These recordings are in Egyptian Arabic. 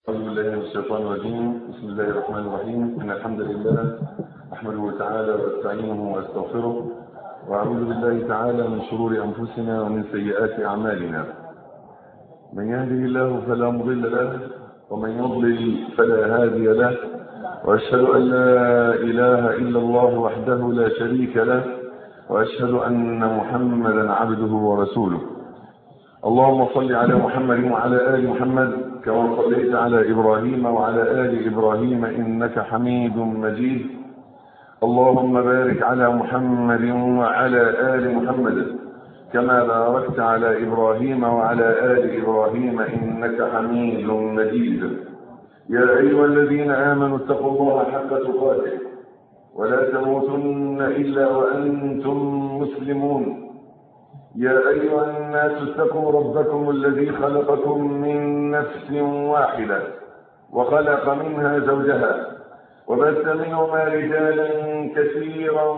أعوذ بالله من الشيطان الرجيم بسم الله الرحمن الرحيم إن الحمد لله أحمده تعالى وأستعينه وأستغفره وأعوذ بالله تعالى من شرور أنفسنا ومن سيئات أعمالنا من يهده الله فلا مضل له ومن يضلل فلا هادي له وأشهد أن لا إله إلا الله وحده لا شريك له وأشهد أن محمدا عبده ورسوله اللهم صل على محمد وعلى آل محمد كما صليت على إبراهيم وعلى آل إبراهيم إنك حميد مجيد اللهم بارك على محمد وعلى آل محمد كما باركت على إبراهيم وعلى آل إبراهيم إنك حميد مجيد يا أيها الذين آمنوا اتقوا الله حق تقاته ولا تموتن إلا وأنتم مسلمون يا أيها الناس اتقوا ربكم الذي خلقكم من نفس واحدة وخلق منها زوجها وبث منهما رجالا كثيرا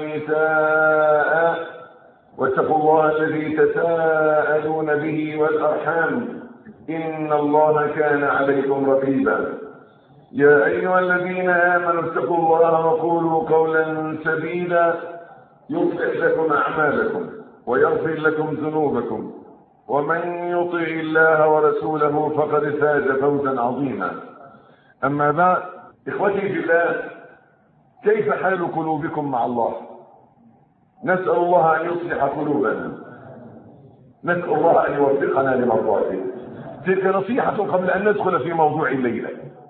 ونساء واتقوا الله الذي تساءلون به والأرحام إن الله كان عليكم رقيبا يا أيها الذين آمنوا اتقوا الله وقولوا قولا سديدا يصلح لكم أعمالكم ويغفر لكم ذنوبكم ومن يطع الله ورسوله فقد فاز فوزا عظيما أما بعد إخوتي في الله كيف حال قلوبكم مع الله نسأل الله أن يصلح قلوبنا نسأل الله أن يوفقنا لمرضاته تلك نصيحة قبل أن ندخل في موضوع الليلة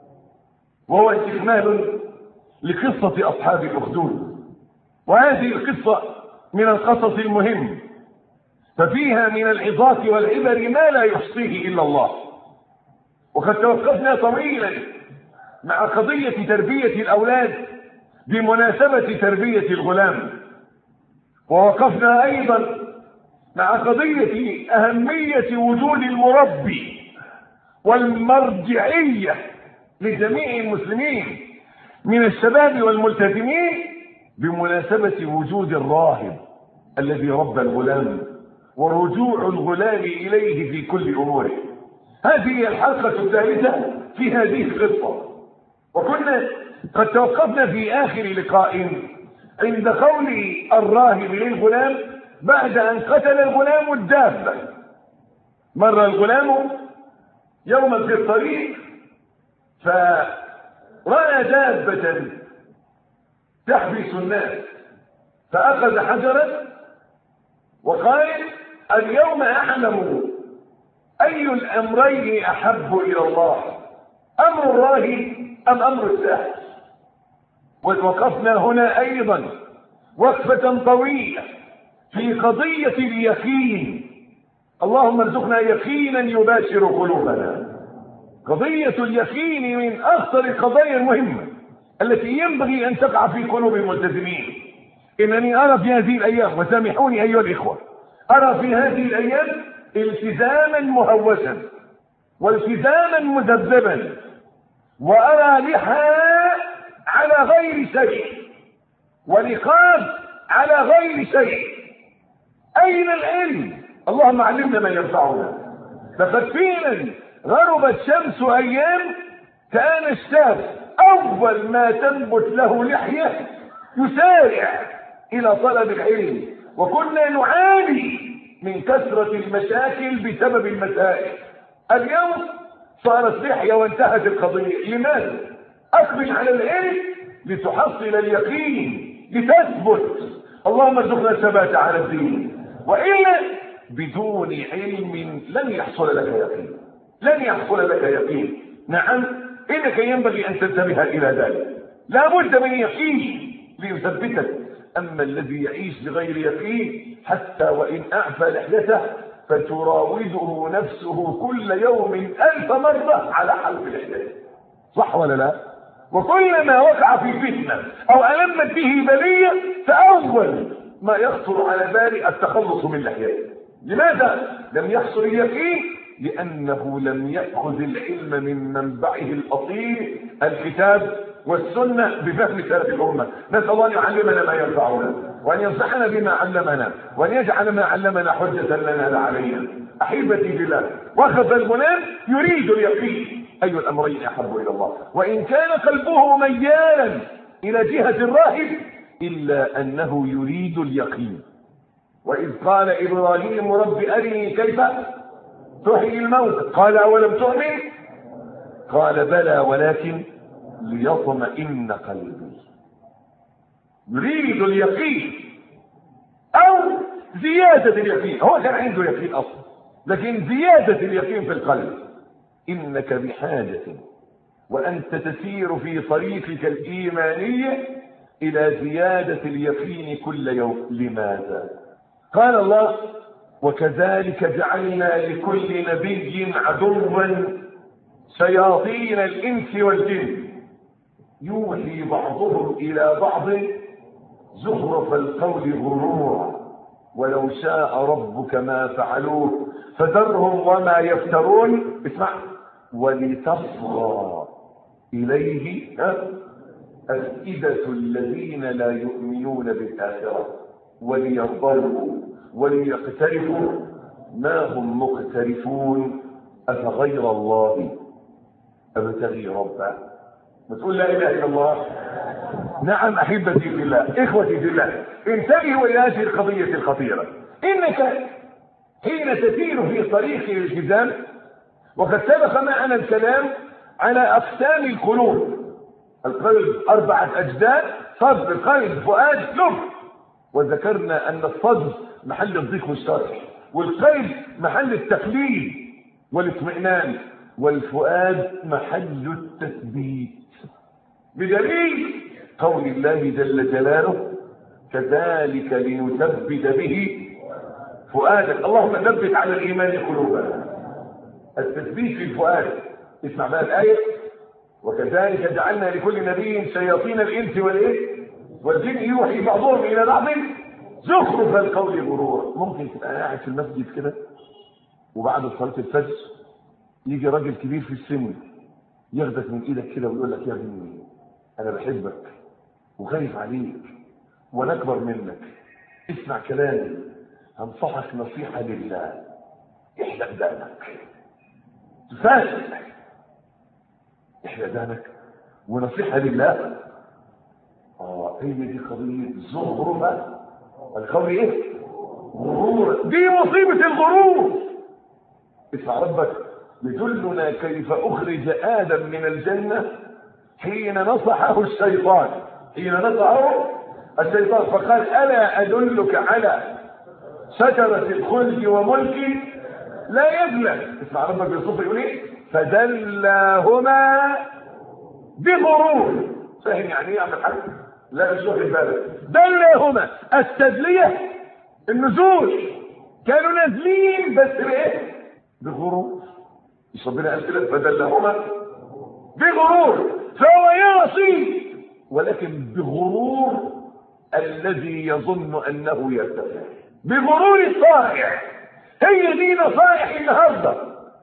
وهو استكمال لقصة أصحاب الأخدود وهذه القصة من القصص المهم ففيها من العظات والعبر ما لا يحصيه إلا الله وقد توقفنا طويلا مع قضية تربية الأولاد بمناسبة تربية الغلام ووقفنا أيضا مع قضية أهمية وجود المربي والمرجعية لجميع المسلمين من الشباب والملتزمين بمناسبة وجود الراهب الذي ربى الغلام ورجوع الغلام إليه في كل أموره هذه هي الحلقة الثالثة في هذه القصة وكنا قد توقفنا في آخر لقاء عند قول الراهب للغلام بعد أن قتل الغلام الدابة مر الغلام يوما في الطريق فرأى دابة تحبس الناس فأخذ حجرا وقال اليوم أعلم أي الأمرين أحب إلى الله أمر الله أم أمر الساحر ووقفنا هنا أيضا وقفة طويلة في قضية اليقين اللهم ارزقنا يقينا يباشر قلوبنا قضية اليقين من أخطر القضايا المهمة التي ينبغي أن تقع في قلوب الملتزمين إنني أرى في هذه الأيام وسامحوني أيها الإخوة أرى في هذه الأيام التزاما مهوسا والتزاما مذبذبا وأرى لحى على غير شيء ونقاب على غير شيء أين العلم اللهم علمنا ما ينفعنا فقد فعلا غربت شمس أيام كان الشاب أول ما تنبت له لحية يسارع إلى طلب العلم وكنا نعاني من كثرة المشاكل بسبب المسائل اليوم صارت لحية وانتهت القضية لماذا؟ أقبل على العلم لتحصل اليقين لتثبت اللهم ارزقنا الثبات على الدين وإلا بدون علم لن يحصل لك يقين لن يحصل لك يقين نعم إنك ينبغي أن تنتبه إلى ذلك لا بد من يقين ليثبتك أما الذي يعيش بغير يقين حتى وإن أعفى لحيته فتراوده نفسه كل يوم ألف مرة على حلق لحيته صح ولا لا وكلما وقع في فتنة أو ألمت به بلية فأول ما يخطر على بالي التخلص من لحيته لماذا لم يحصل اليقين لأنه لم يأخذ العلم من منبعه الأصيل الكتاب والسنة بفهم سلف الأمة نسأل الله أن يعلمنا ما ينفعنا وأن ينصحنا بما علمنا وأن يجعل ما علمنا حجة لنا لا علينا أحبتي بالله وأخذ الغلام يريد اليقين أي الأمرين أحب إلى الله وإن كان قلبه ميالا إلى جهة الراهب إلا أنه يريد اليقين وإذ قال إبراهيم رب أرني كيف تحيي الموت قال أولم تؤمن قال بلى ولكن ليطمئن قلبي يريد اليقين أو زيادة اليقين هو كان عنده يقين أصلا لكن زيادة اليقين في القلب إنك بحاجة وأنت تسير في طريقك الإيماني إلى زيادة اليقين كل يوم لماذا قال الله وكذلك جعلنا لكل نبي عدوا شياطين الإنس والجن يوحي بعضهم إلى بعض زخرف القول غرورا ولو شاء ربك ما فعلوه فذرهم وما يفترون اسمع ولتصغى إليه أفئدة الذين لا يؤمنون بالآخرة وليرضوا وليقترفوا ما هم مقترفون أفغير الله أبتغي ربا بتقول لا إله إلا الله نعم أحبتي في الله إخوتي في الله انتبهوا إلى هذه القضية الخطيرة إنك حين تسير في طريق الالتزام وقد سبق معنا الكلام على أقسام القلوب القلب أربعة أجزاء صدر قلب فؤاد لب وذكرنا أن الصدر محل الضيق والشرح والقلب محل التقليد والاطمئنان والفؤاد محل التثبيت بدليل قول الله جل جلاله كذلك لنثبت به فؤادك اللهم ثبت على الايمان قلوبنا التثبيت في الفؤاد اسمع بقى الايه وكذلك جعلنا لكل نبي شياطين الانس والايه والجن يوحي بعضهم الى بعض زخرف القول غرورا ممكن تبقى قاعد في المسجد كده وبعد صلاه الفجر يجي راجل كبير في السن ياخدك من ايدك كده ويقول لك يا ابني انا بحبك وخايف عليك وانا اكبر منك اسمع كلامي هنصحك نصيحة لله احلق دانك تفاجئ احلق دانك ونصيحة لله اه هي دي قضية زخرفة القول ايه غرور دي مصيبة الغرور اسمع ربك يدلنا كيف اخرج ادم من الجنة حين نصحه الشيطان حين نصحه الشيطان فقال الا ادلك على شجرة الخلد وملك لا يبلى اسمع ربك يوصف يقول ايه فدلاهما بغرور فاهم يعني ايه يعمل حاجه لا مش واخد بالك دلاهما التدليه النزول كانوا نازلين بس بايه بغرور مش ربنا قال كده فدلاهما بغرور فهو يعصي ولكن بغرور الذي يظن انه يرتفع بغرور الصائع هي دي نصائح النهارده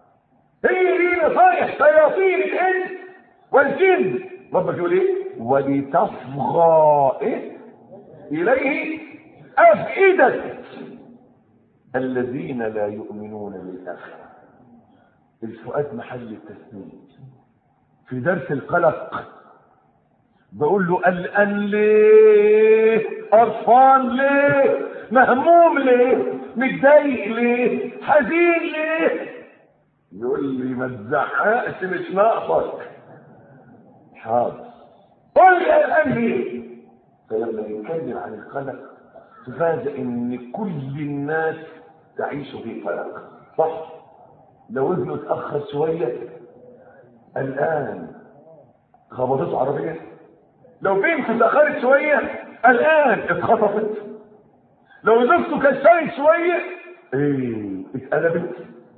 هي دي نصائح شياطين الانس والجن ربك يقول ايه ولتصغى إيه؟ اليه افئده الذين لا يؤمنون بالاخره الفؤاد محل التثبيت في درس القلق بقول له قلقان ليه قرفان ليه مهموم ليه متضايق ليه حزين ليه يقول لي ما تزعقش مش ناقصك حاضر قول لي قلقان ليه فلما نتكلم عن القلق تفاجئ ان كل الناس تعيش في قلق صح لو ابنه اتاخر شويه الان خبطته عربيه لو بنته اتاخرت شويه الان اتخطفت لو زوجته كسرت شويه ايه اتقلبت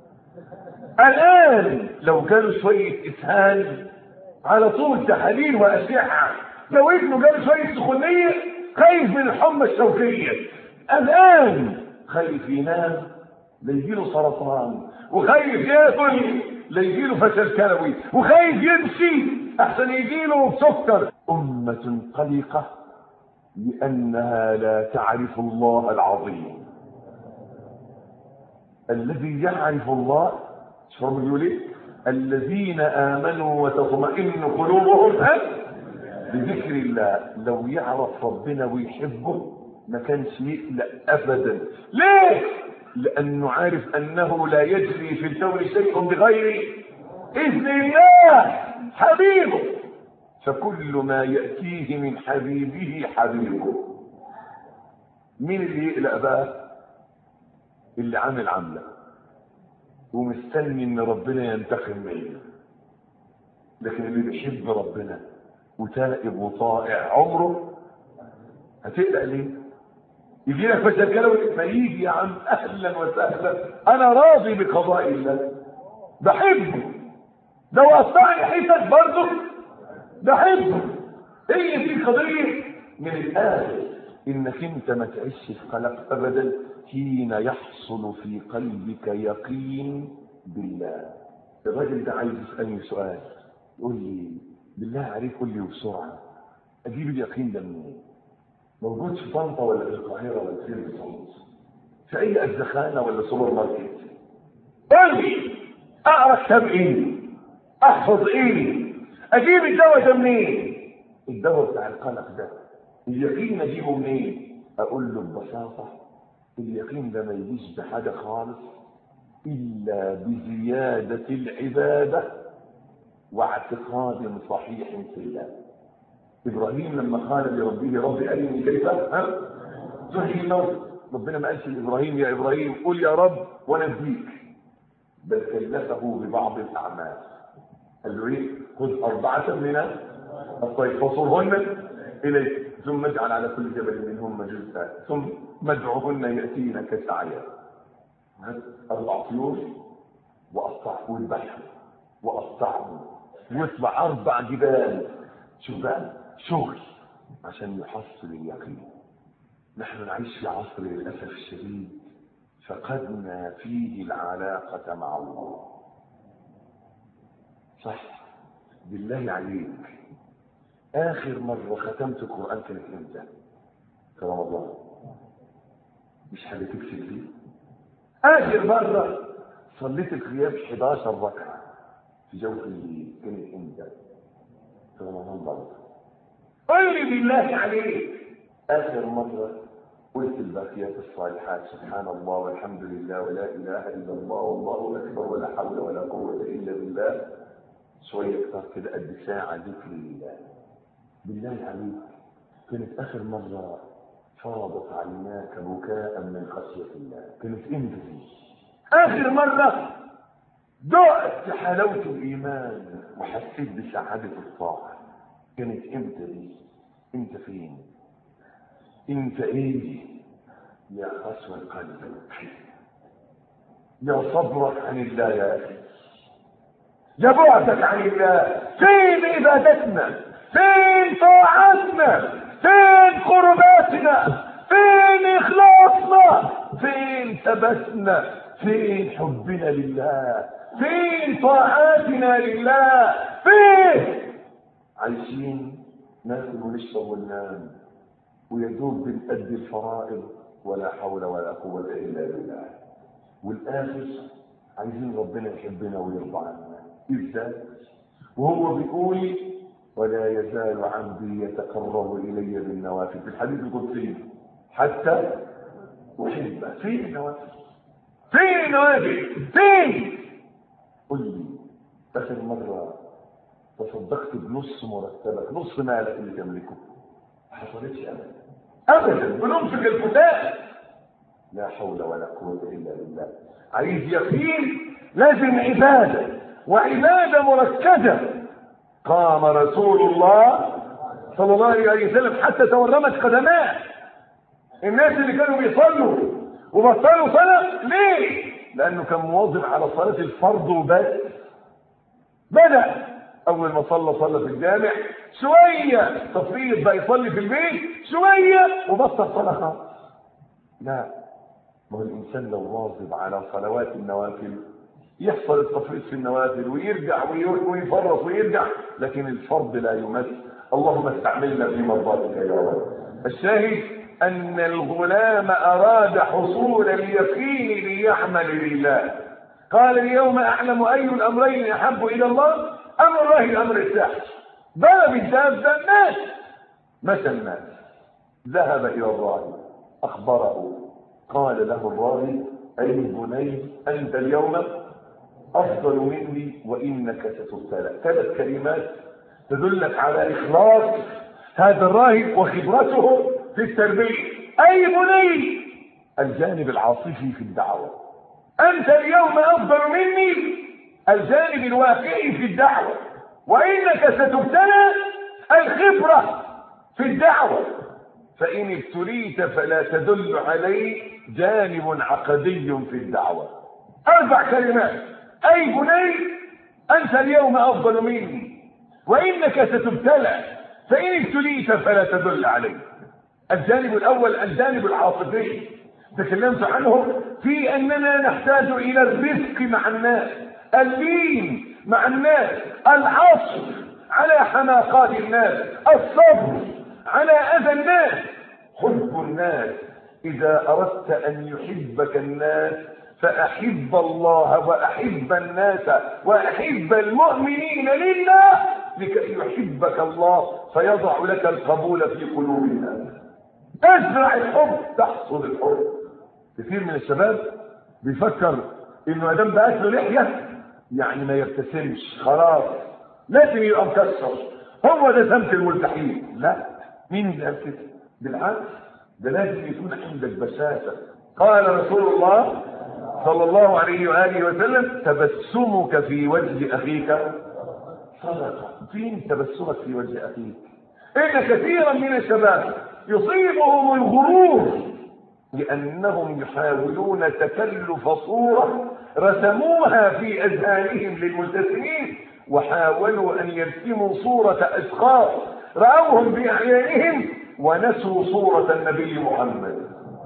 الان لو جاله شويه اسهال على طول تحاليل واشعه لو ابنه جاله شويه سخونيه خايف من الحمى الشوكيه الان خايف ينام ليجيله سرطان وخايف ياكل ليجيله فشل كلوي وخايف يمشي احسن يجيله سكر امه قلقه لانها لا تعرف الله العظيم الذي يعرف الله شو ربنا بيقول ايه الذين آمنوا وتطمئن قلوبهم أه؟ بذكر الله لو يعرف ربنا ويحبه ما كانش يقلق أبدا ليه؟ لأنه عارف أنه لا يجري في الكون شيء بغير إذن الله حبيبه فكل ما يأتيه من حبيبه حبيبه مين اللي يقلق بقى اللي عامل عملة ومستني ان ربنا ينتقم منه لكن اللي بيحب ربنا وتائب وطائع عمره هتقلق ليه يجي لك مشاكل كلوي ما يجي يا عم اهلا وسهلا انا راضي بقضاء الله بحبه لو قطعني حيتك برضه بحبه هي دي قضيه من الاخر انك انت ما تعيش في قلق ابدا حين يحصل في قلبك يقين بالله الراجل ده عايز يسالني سؤال يقول لي بالله عليك قول لي بسرعه اجيب اليقين ده منين موجود في طنطا ولا في القاهره ولا فين بالظبط في اي ازخانه ولا سوبر ماركت قول لي اقرا كتاب ايه احفظ ايه اجيب الدواء ده منين الدواء بتاع القلق ده اليقين اجيبه منين اقول له ببساطه اليقين ده ما يجيش بحاجه خالص الا بزياده العباده واعتقاد صحيح في الله ابراهيم لما قال لربه رب ارني كيف ها تحيي الموت ربنا ما قالش لابراهيم يا ابراهيم قل يا رب ونبيك بل كلفه ببعض الاعمال قال له ايه خذ اربعه من الطير فصرهن اليك ثم اجعل على كل جبل منهن جزءا ثم مدعوهن ياتينك سعيا اربع طيور واقطعه البحر واقطعه واطلع اربع جبال شوف بقى شغل عشان يحصل اليقين نحن نعيش في عصر للاسف الشديد فقدنا فيه العلاقه مع الله صح بالله عليك اخر مره ختمت القران كانت امتى في رمضان مش حاجه تكسب فيه اخر مره صليت القيام 11 ركعه في جوف الليل كانت امتى في رمضان برضه قل لي بالله عليك اخر مره قلت الباقيات الصالحات سبحان الله والحمد لله ولا اله الا الله والله اكبر ولا حول ولا قوه الا بالله شويه اكتر كده قد ساعه ذكر لله بالله عليك كانت اخر مره فاضت عيناك بكاء من خشيه الله كانت امتى دي اخر مره دقت حلاوه الايمان وحسيت بسعاده الطاعه كانت امتى دي انت فين انت ايه يا قسوة القلب يا صبرك عن الله يا اخي يا بعدك عن الله فين عبادتنا فين طاعتنا فين قرباتنا فين اخلاصنا فين ثبتنا فين حبنا لله فين طاعاتنا لله فين عايشين ناكل ونشرب وننام ويدوب بنأدي الفرائض ولا حول ولا قوة إلا بالله والآخر عايزين ربنا يحبنا ويرضى عنا إزاي؟ وهو بيقول ولا يزال عبدي يتقرب إلي بالنوافل في الحديث القدسي حتى أحبه فين النوافل؟ فين النوافل؟ فين؟ قل لي آخر مرة تصدقت بنص مرتبك نص مالك اللي تملكه ما حصلتش ابدا ابدا بنمسك الفتاة لا حول ولا قوة الا بالله عايز يقين لازم عبادة وعبادة مركزة قام رسول الله صلى الله عليه وسلم حتى تورمت قدماه الناس اللي كانوا بيصلوا وبطلوا صلاة ليه؟ لأنه كان مواظب على صلاة الفرض وبس بدأ اول ما صلى صلى في الجامع شويه تفريط بقى يصلي في البيت شويه وبطل صلاه خالص لا ما هو الانسان لو واظب على صلوات النوافل يحصل التفريط في النوافل ويرجع ويفرط ويرجع لكن الفرض لا يمس اللهم استعملنا في مرضاتك يا رب الشاهد ان الغلام اراد حصول اليقين ليعمل لله قال اليوم اعلم اي الامرين احب الى الله امر الله الامر الثالث ضرب الدابه مات مات الناس ذهب الى الراهب اخبره قال له الراهب اي بني انت اليوم افضل مني وانك ستبتلى ثلاث كلمات تدلك على اخلاص هذا الراهب وخبرته في التربيه اي بني الجانب العاطفي في الدعوه انت اليوم افضل مني الجانب الواقعي في الدعوه وانك ستبتلى الخبره في الدعوه فان ابتليت فلا تدل عليه جانب عقدي في الدعوه اربع كلمات اي بني انت اليوم افضل مني وانك ستبتلى فان ابتليت فلا تدل عليه الجانب الاول الجانب العاطفي تكلمت عنه في اننا نحتاج الى الرفق مع الناس اللين مع الناس العصر على حماقات الناس الصبر على اذى الناس حب الناس اذا اردت ان يحبك الناس فاحب الله واحب الناس واحب المؤمنين لله لكي يحبك الله فيضع لك القبول في قلوب الناس ازرع الحب تحصل الحب كثير من الشباب بيفكر انه ما دام بقت له لحيه يعني ما يبتسمش خلاص لازم يبقى مكسر هو ده سمت الملتحين لا مين اللي قال كده بالعكس ده لازم يكون عندك بشاشة قال رسول الله صلى الله عليه وآله وسلم تبسمك في وجه أخيك صدقة فين تبسمك في وجه أخيك إن كثيرا من الشباب يصيبهم الغرور لأنهم يحاولون تكلف صورة رسموها في أذهانهم للملتزمين وحاولوا أن يرسموا صورة أشخاص رأوهم بأعيانهم ونسوا صورة النبي محمد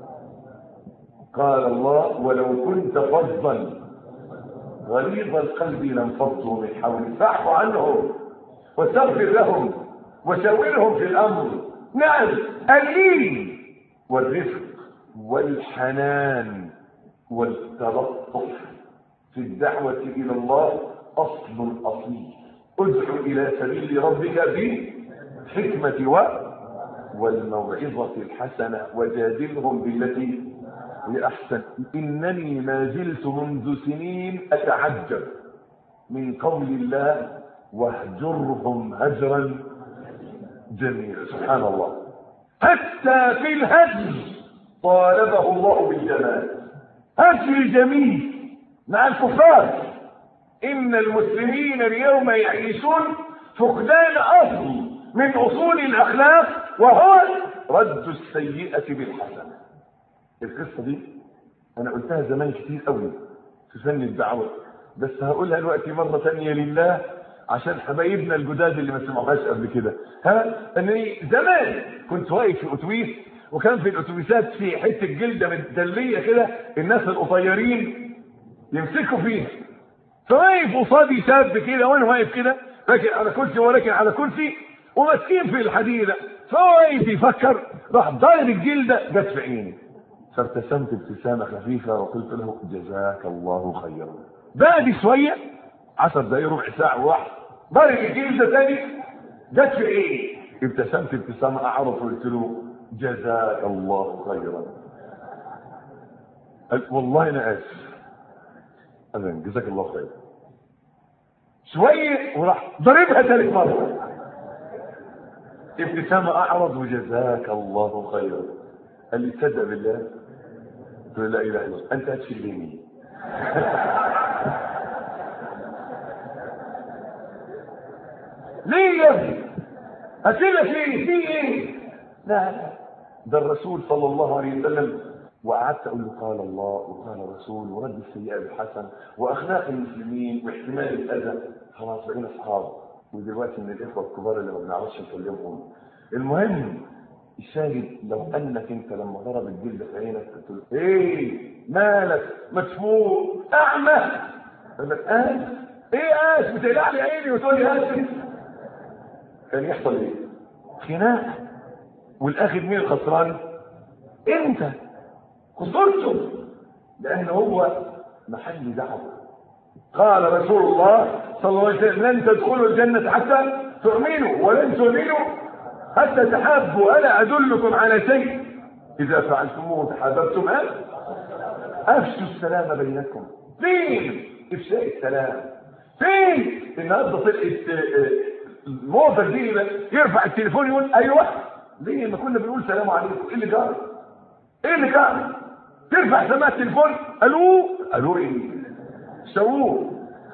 قال الله ولو كنت فظا غليظ القلب لانفضوا من حولك فاعف عنهم واستغفر لهم وشاورهم في الامر نعم اللين والرفق والحنان والتلطف في الدعوة إلى الله أصل أصيل ادع إلى سبيل ربك بالحكمة و والموعظة الحسنة وجادلهم بالتي هي أحسن إنني ما زلت منذ سنين أتعجب من قول الله واهجرهم هجرا جميلا سبحان الله حتى في الهجر طالبه الله بالجمال هجر جميل مع الكفار إن المسلمين اليوم يعيشون فقدان أصل من أصول الأخلاق وهو رد السيئة بالحسنة القصة دي أنا قلتها زمان كتير قوي في فن الدعوة بس هقولها دلوقتي مرة ثانية لله عشان حبايبنا الجداد اللي ما سمعوهاش قبل كده ها اني زمان كنت واقف في اتوبيس وكان في الاتوبيسات في حته جلده مدليه كده الناس القصيرين يمسكوا فيها فواقف قصادي شاب كده وانا واقف كده راكن على كرسي وراكن على كرسي وماسكين في الحديده فهو واقف يفكر راح ضارب الجلده جت في عيني فابتسمت ابتسامه خفيفه وقلت له جزاك الله خيرا بعد شويه عشر دقايق ربع ساعه واحد ضارب الجلده تاني جت في عيني ابتسمت ابتسامه اعرف وقلت له جزاك الله خيرا قال والله انا اسف ابدا جزاك الله خير شويه وراح ضربها ثالث مره ابتسامه اعرض وجزاك الله خيرا قال لي تصدق بالله قلت له لا اله الا الله انت هتشلني ليه يا ابني هتشيلك ليه في ايه لا لا ده الرسول صلى الله عليه وسلم وقعدت اقول له قال الله وقال الرسول ورد السيئه بالحسن واخلاق المسلمين واحتمال الاذى خلاص بقينا اصحاب ودلوقتي من الاخوه الكبار اللي ما بنعرفش نكلمهم المهم الشاهد لو انك انت لما ضرب الجلد في عينك قلت له ايه مالك مدفوع اعمى قال لك اسف ايه اسف بتقلع لي عيني وتقول لي اسف كان يحصل ايه؟ خناقه والاخر مين الخسران؟ انت خسرته لان هو محل دعوه قال رسول الله صلى الله عليه وسلم لن تدخلوا الجنة حتى تؤمنوا ولن تؤمنوا حتى تحابوا ألا أدلكم على شيء إذا فعلتموه تحاببتم أه؟ أفشوا السلام بينكم فين إفشاء السلام فين النهارده طلعت الموضة دي يرفع التليفون يقول أيوه ليه ما كنا بنقول سلام عليكم ايه اللي جرى ايه اللي جرى ترفع سماعة التليفون الو الو ايه سووه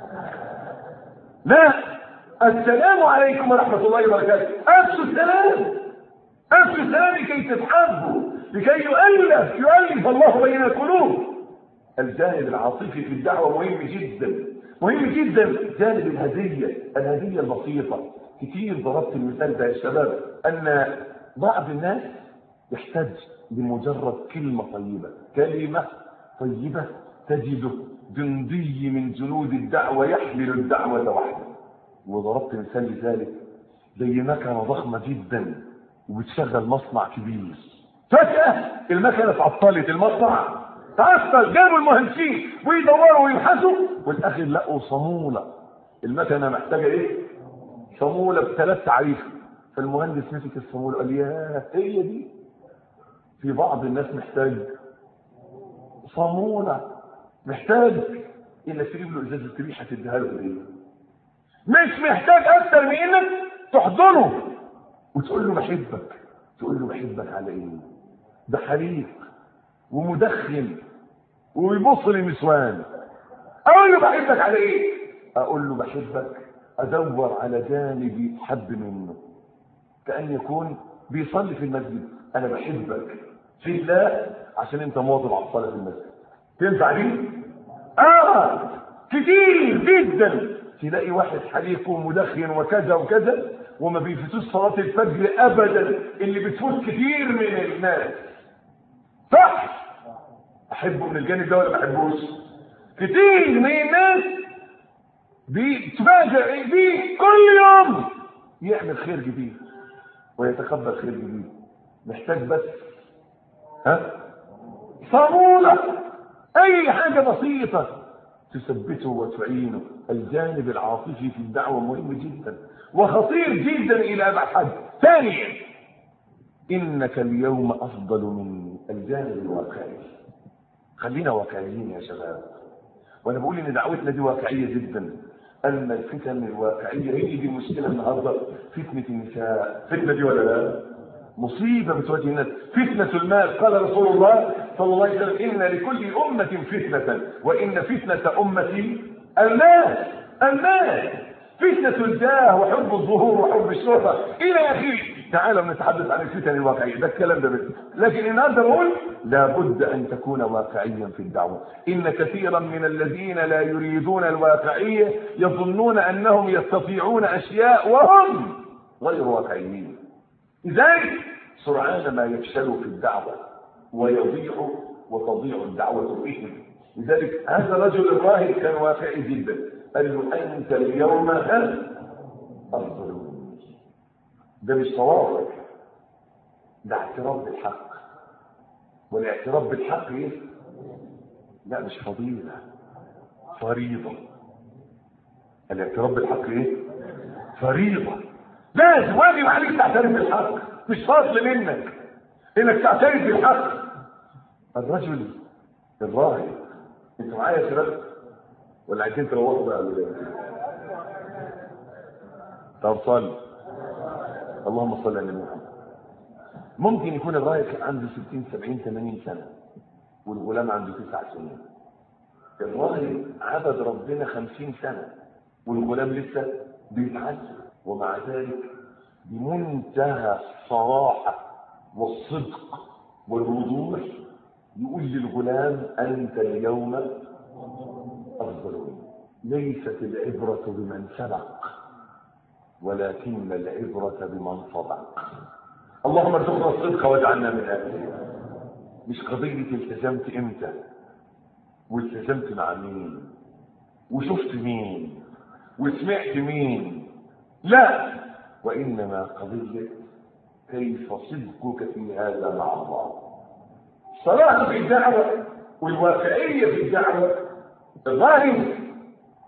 لا السلام عليكم ورحمة الله وبركاته أفشوا السلام أفشوا السلام لكي تتحبوا لكي يؤلف يؤلف الله بين القلوب الجانب العاطفي في الدعوة مهم جدا مهم جدا جانب الهدية الهدية البسيطة كتير ضربت المثال ده يا شباب أن بعض الناس يحتاج لمجرد كلمة طيبة كلمة طيبة تجده جندي من جنود الدعوة يحمل الدعوة وحده وضربت مثال لذلك زي مكنة ضخمة جدا وبتشغل مصنع كبير فجأة المكنة اتعطلت المصنع تعطل جابوا المهندسين ويدوروا ويبحثوا والاخر لقوا صامولة المكنة محتاجة ايه؟ صامولة بثلاث تعريف فالمهندس مسك الصامولة قال يا هي دي في بعض الناس محتاج صامولة محتاج انك تجيب له ازازة ريحة تديها له ايه مش محتاج اكتر من انك تحضنه وتقول له بحبك تقول له بحبك على ايه ده حريق ومدخن ويبص للنسوان اقول له بحبك على ايه اقول له بحبك ادور على جانب يتحب منه كان يكون بيصلي في المسجد انا بحبك في الله عشان انت مواظب على الصلاه في المسجد تنفع دي اه كتير جدا تلاقي واحد حريق ومدخن وكذا وكذا وما بيفوتوش صلاه الفجر ابدا اللي بتفوت كتير من الناس صح احبه من الجانب ده ولا ما احبوش كتير من الناس بيتفاجئ بيه كل يوم يعمل خير جديد ويتقبل خير جديد محتاج بس ها صامولة اي حاجة بسيطة تثبته وتعينه الجانب العاطفي في الدعوة مهم جدا وخطير جدا الى ابعد حد ثانيا انك اليوم افضل مني الجانب الواقعي خلينا واقعيين يا شباب وانا بقول ان دعوتنا دي واقعيه جدا اما الفتن الواقعيه هي دي المشكله النهارده فتنه النساء فتنه دي ولا لا مصيبه بتواجه الناس فتنه المال قال رسول الله صلى الله عليه وسلم ان لكل امه فتنه وان فتنه امتي المال المال فتنة الجاه وحب الظهور وحب الشهرة إلى آخره تعالوا نتحدث عن الفتن الواقعية ده الكلام ده بس لكن النهارده بقول لابد أن تكون واقعيا في الدعوة إن كثيرا من الذين لا يريدون الواقعية يظنون أنهم يستطيعون أشياء وهم غير واقعيين لذلك سرعان ما يفشلوا في الدعوة ويضيع وتضيع الدعوة بهم لذلك هذا الرجل الراهب كان واقعي جدا قال له أنت اليوم هل أفضل ده مش صواب ده اعتراف بالحق والاعتراف بالحق ايه لا مش فضيلة فريضة الاعتراف بالحق ايه فريضة لازم واجب عليك تعترف بالحق مش فضل منك انك تعترف بالحق الرجل الراهب انتوا معايا يا شباب ولا عايزين تروحوا بقى ولا طب صل اللهم صل على محمد ممكن يكون الراهب كان عنده 60 70 80 سنه والغلام عنده 9 سنين الراهب عبد ربنا 50 سنه والغلام لسه بيتعلم ومع ذلك بمنتهى الصراحه والصدق والوضوح يقول للغلام انت اليوم افضل ليست العبره بمن سبق ولكن العبره بمن صدق اللهم ارزقنا الصدق واجعلنا من اهله مش قضيه التزمت امتى والتزمت مع مين وشفت مين وسمعت مين لا وانما قضيه كيف صدقك في هذا مع الله الصلاة في الدعوة والواقعية في الدعوة الراهب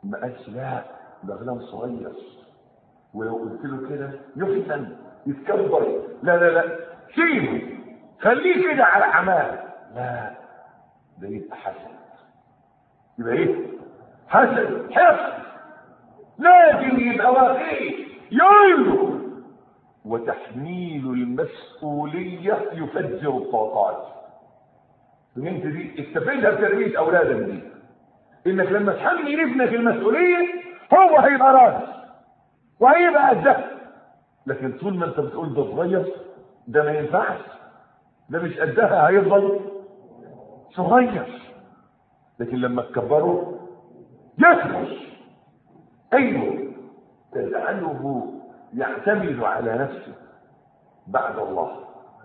ما قالش لا ده غلام صغير ولو قلت له كده يفتن يتكبر لا لا لا سيبه خليه كده على اعمال لا ده يبقى حسن يبقى ايه حسن حفظ لازم يبقى واقعي يقول وتحميل المسؤولية يفجر الطاقات فهمت دي استفيدها بتربية أولادك دي إنك لما تحمل ابنك المسؤولية هو هيبقى راس وهيبقى قدها لكن طول ما انت بتقول ده صغير ده ما ينفعش ده مش قدها هيفضل صغير لكن لما تكبره يكبر ايوه تجعله يعتمد على نفسه بعد الله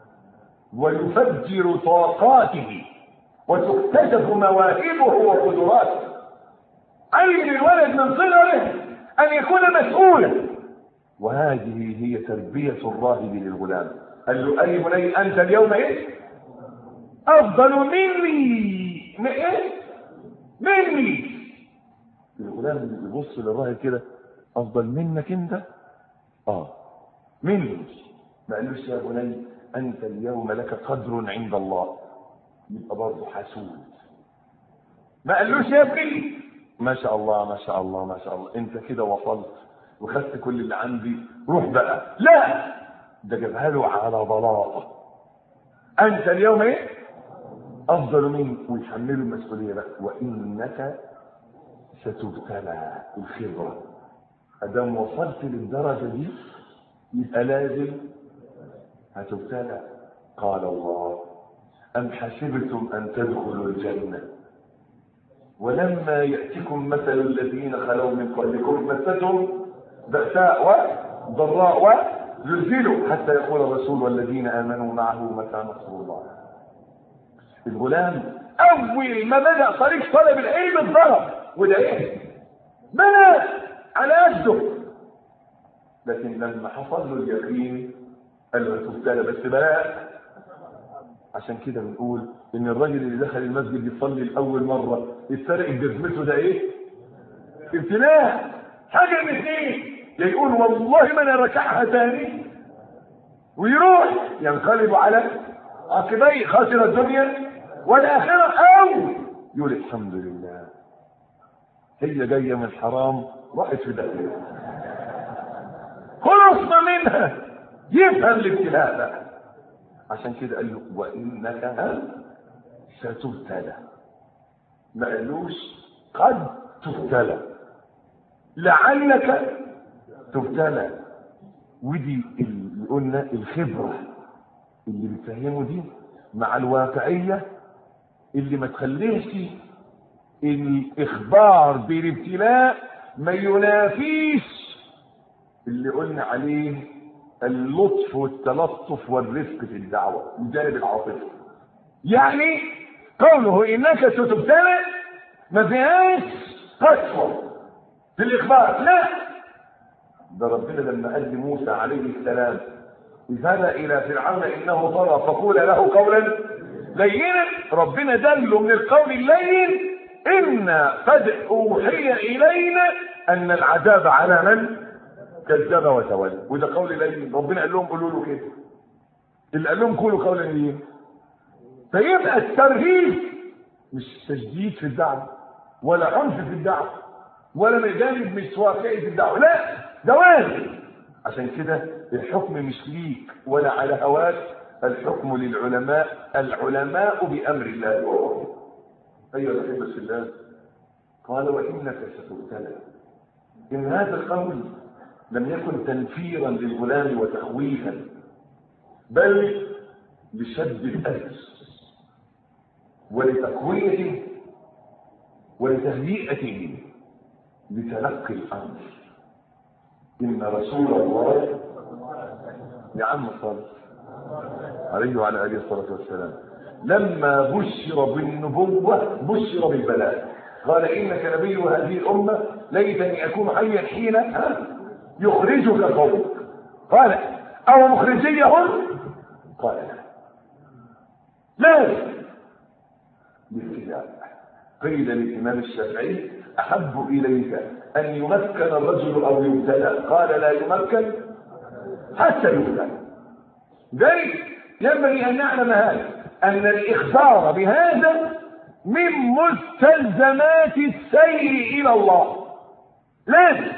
ويفجر طاقاته وتكتشف مواهبه وقدراته علم الولد من صغره ان يكون مسؤولا وهذه هي تربية الراهب للغلام قال له اي بني انت اليوم ايه افضل مني م- ايه مني الغلام يبص للراهب كده افضل منك انت اه مني ما قالوش يا بني انت اليوم لك قدر عند الله يبقى برضه حسود ما قالوش يا ابني ما شاء الله ما شاء الله ما شاء الله انت كده وصلت وخدت كل اللي عندي روح بقى لا ده جابها له على بلاطه انت اليوم ايه افضل منك ويحمله المسؤوليه بقى وانك ستبتلى الخبره ادام وصلت للدرجه دي يبقى لازم هتبتلى قال الله أم حسبتم أن تدخلوا الجنة ولما يأتكم مثل الذين خلوا من قبلكم مستهم بأساء وضراء وزلزلوا حتى يقول الرسول والذين آمنوا معه متى نصر الله الغلام أول ما بدأ طريق طلب العلم اتضرب وده إيه؟ بنى على قده لكن لما حصل له اليقين قال له هتبتلى بس بلاء عشان كده بنقول ان الراجل اللي دخل المسجد يصلي لاول مره اتسرق جزمته ده ايه؟ ابتلاء حاجه من اثنين يا يقول والله ما انا ركعها تاني ويروح ينقلب على عقبيه خاسر الدنيا والاخره او يقول الحمد لله هي جايه من الحرام راحت في داخلها خلصنا منها يفهم الابتلاء بقى عشان كده قال له وانك ستبتلى ما قالوش قد تبتلى لعلك تبتلى ودي اللي قلنا الخبره اللي بتفهمه دي مع الواقعيه اللي ما تخليش الاخبار بالابتلاء ما ينافيش اللي قلنا عليه اللطف والتلطف والرفق في الدعوة الجانب العاطفي يعني قوله انك ستبتلى ما فيهاش قسوة في الاخبار لا ده ربنا لما قال لموسى عليه السلام اذهب الى فرعون انه طغى فقول له قولا لينا ربنا دله من القول اللين ان قد اوحي الينا ان العذاب على من كذب وتولى وده قول لين ربنا قال لهم قولوا له كده اللي قال لهم قولوا قولا لين فيبقى الترهيب مش تشديد في الدعوه ولا عنف في الدعوه ولا جانب مش واقعي في الدعوه لا ده واجب عشان كده الحكم مش ليك ولا على هواك الحكم للعلماء العلماء بامر الله ورسوله ايها الاحبه في الله قال وانك ستبتلى ان هذا القول لم يكن تنفيرا للغلام وتخويفا بل لشد الأجر ولتقويته ولتهيئته لتلقي الأمر إن رسول الله يا عم صالح عليه وعلى آله الصلاة والسلام لما بشر بالنبوة بشر بالبلاء قال إنك نبي هذه الأمة ليتني أكون حيا حين ها يخرجك قومك قال او مخرجيهم قال لا لازم بالابتلاء قيل للامام الشافعي أحب إليك أن يمكن الرجل أو يبتلى قال لا يمكن حتى يبتلى ذلك ينبغي أن نعلم هذا أن الإخبار بهذا من مستلزمات السير إلى الله لازم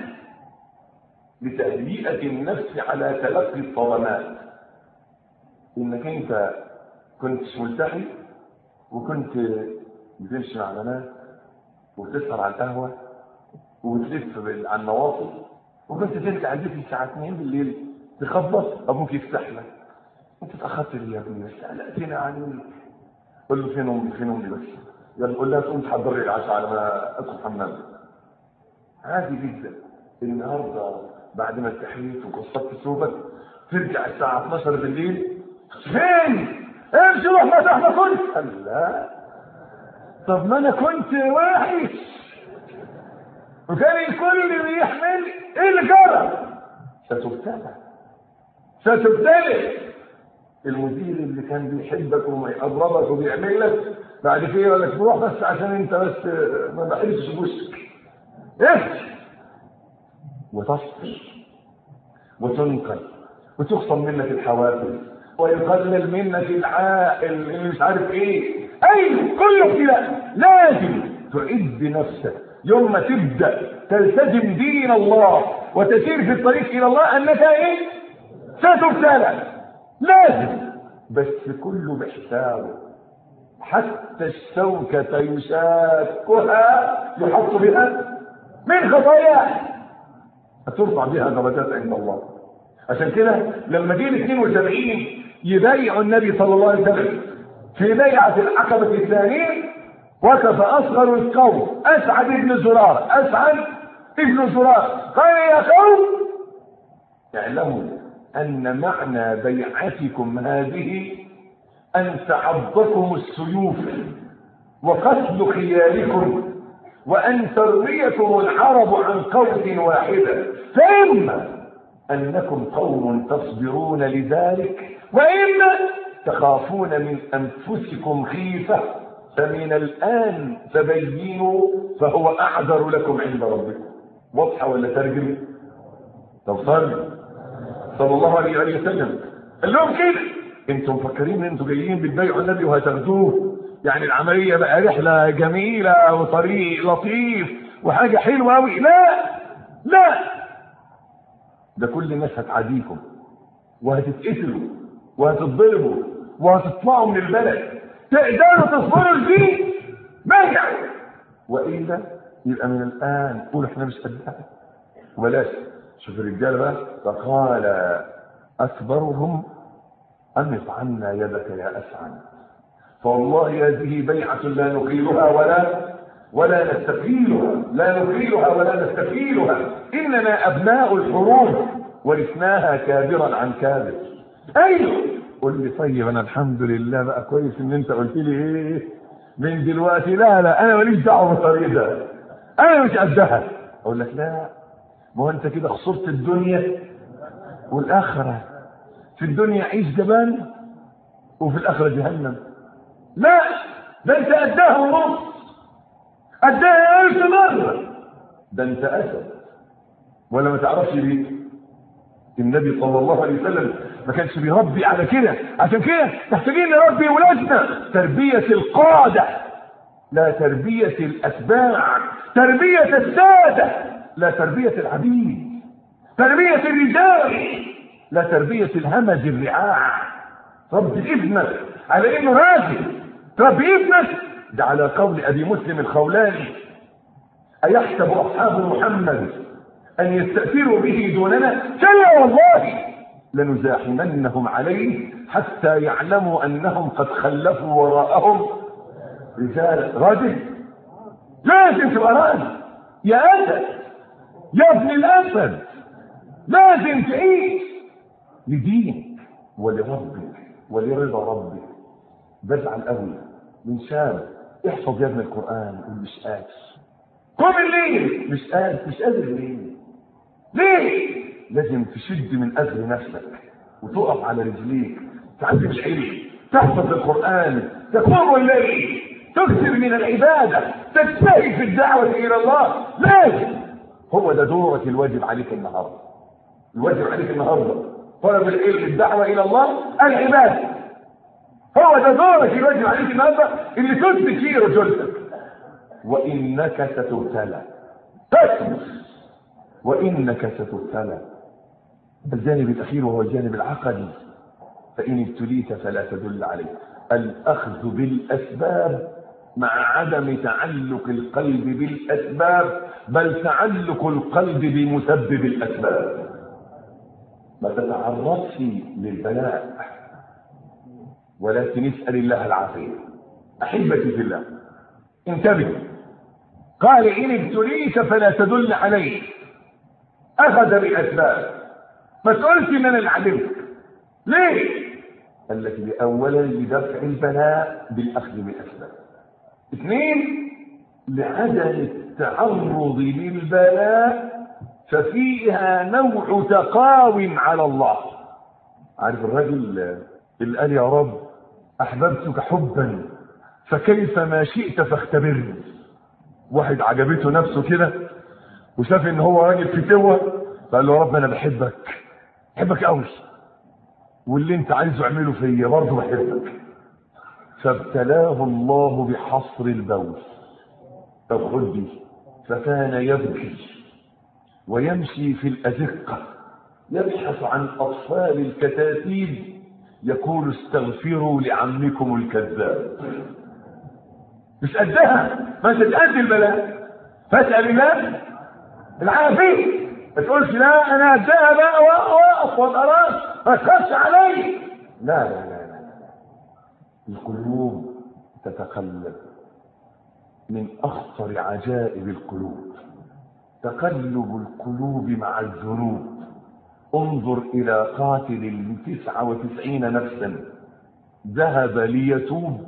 لتهيئة النفس على تلقي الصدمات إنك أنت كنت ملتحي وكنت بتمشي مع بنات وتسهر على القهوة وتلف بال- على النواصي وكنت ترجع البيت الساعة 2 بالليل تخبط أبوك يفتح لك أنت اتأخرت ليه يا ابني بس قلقتنا عنك قول له فين أمي فين أمي بس يلا قول لها تقوم تحضر لي العشاء على ما أدخل حمام عادي جدا النهارده بعد ما استحييت وقصرت ثوبك ترجع الساعة 12 بالليل فين؟ امشي روح مسح ما كنت قال لا طب ما انا كنت وحش وكان الكل بيحمل ايه اللي جرى؟ ستبتلى ستبتلى المدير اللي كان بيحبك ويقربك وبيعمل لك بعد كده يقول لك روح بس عشان انت بس ما بحبش وشك افتح وتصبر وتنقل وتخصم منك الحوافز ويقلل منك العائل اللي مش عارف ايه ايوه كله ابتلاء لازم تعد نفسك يوم ما تبدا تلتزم دين الله وتسير في الطريق الى الله انك ايه ستبتلى لازم بس كله بحسابه حتى الشوكة يشاكها يحط بها من خطاياه هترفع بها درجات عند الله عشان كده لما جه ال 72 يبايعوا النبي صلى الله عليه وسلم في بيعة العقبة الثانية وقف أصغر القوم أسعد بن زرار أسعد ابن زرار قال يا قوم اعلموا أن معنى بيعتكم هذه أن تعضكم السيوف وقتل خياركم وأن ترويكم العرب عن قوس واحدة فإما أنكم قوم تصبرون لذلك وإما تخافون من أنفسكم خيفة فمن الآن تبينوا فهو أعذر لكم عند ربكم واضحة ولا ترجم؟ طب صلي صلى الله عليه وآله وسلم قال لهم كده انتم مفكرين ان انتم جايين بتبايعوا النبي وهتاخدوه يعني العملية بقى رحلة جميلة وطريق لطيف وحاجة حلوة أوي لا لا ده كل الناس هتعاديكم وهتتقتلوا وهتتضربوا وهتطلعوا من البلد تقدروا تصبروا لدي بيع وإلا يبقى من الآن قولوا احنا مش قدها وبلاش شوف الرجال بقى فقال أكبرهم أمط عنا يدك يا أسعد فوالله هذه بيعة لا نقيلها ولا ولا نستقيلها لا نقيلها ولا نستقيلها إننا أبناء الحروب ورثناها كابرا عن كابر أيوه قل لي طيب أنا الحمد لله بقى كويس إن أنت قلت لي إيه من دلوقتي لا لا أنا ماليش دعوة بالطريق ده أنا مش قدها أقول لك لا ما هو أنت كده خسرت الدنيا والآخرة في الدنيا عيش جبان وفي الآخرة جهنم لا ده انت قدها ونص قدها ألف مرة ده انت أسد ولا ما تعرفش ليه النبي صلى الله عليه وسلم ما كانش بيربي على كده عشان كده محتاجين نربي ولادنا تربية القادة لا تربية الأتباع تربية السادة لا تربية العبيد تربية الرجال لا تربية الهمج الرعاع ربي ابنك على انه راجل ربي ابنك ده على قول ابي مسلم الخولاني ايحسب اصحاب محمد ان يستأثروا به دوننا كلا والله لنزاحمنهم عليه حتى يعلموا انهم قد خلفوا وراءهم رجال راجل لازم تبقى راجل يا اسد يا ابن الاسد لازم تعيش لدينك ولربك ولرضا ربك بزعل قوي من شاب احفظ يا ابن القران يقول مش قادر قم الليل مش قادر مش قادر ليه ليه لازم تشد من اجل نفسك وتقف على رجليك تعلم العلم تحفظ القران تقوم الليل تكثر من العباده تجتهد في الدعوة إلى الله لازم هو ده دورك الواجب عليك النهارده الواجب عليك النهارده طلب العلم الدعوة إلى الله العبادة هو ده دورك الواجب عليك النهارده اللي تثبت فيه رجولتك وإنك ستبتلى تثبت وإنك ستبتلى الجانب الأخير وهو الجانب العقدي فإن ابتليت فلا تدل عليه الأخذ بالأسباب مع عدم تعلق القلب بالأسباب بل تعلق القلب بمسبب الأسباب ما تتعرضش للبلاء ولكن اسأل الله العافية أحبتي في الله انتبه قال إن ابتليت فلا تدل عليه أخذ بالأسباب ما تقولش إن أنا اللي علمتك ليه؟ قال لك أولا لدفع البلاء بالأخذ بالأسباب اثنين لعدم التعرض للبلاء ففيها نوع تقاو على الله عارف الرجل اللي قال يا رب احببتك حبا فكيف ما شئت فاختبرني واحد عجبته نفسه كده وشاف ان هو راجل فتوه فقال له يا رب انا بحبك بحبك قوي واللي انت عايزه اعمله فيا برضه بحبك فابتلاه الله بحصر البول طب خد دي فكان يبكي ويمشي في الأزقة يبحث عن أطفال الكتاتيب يقول استغفروا لعمكم الكذاب مش قدها ما تتأدي البلاء فاسأل الله العافية ما تقولش لا أنا قدها بقى وأقف وأبقى راس ما تخافش علي لا لا لا لا لا القلوب تتقلب من أخطر عجائب القلوب تقلب القلوب مع الذنوب انظر إلى قاتل لتسعة وتسعين نفسا ذهب ليتوب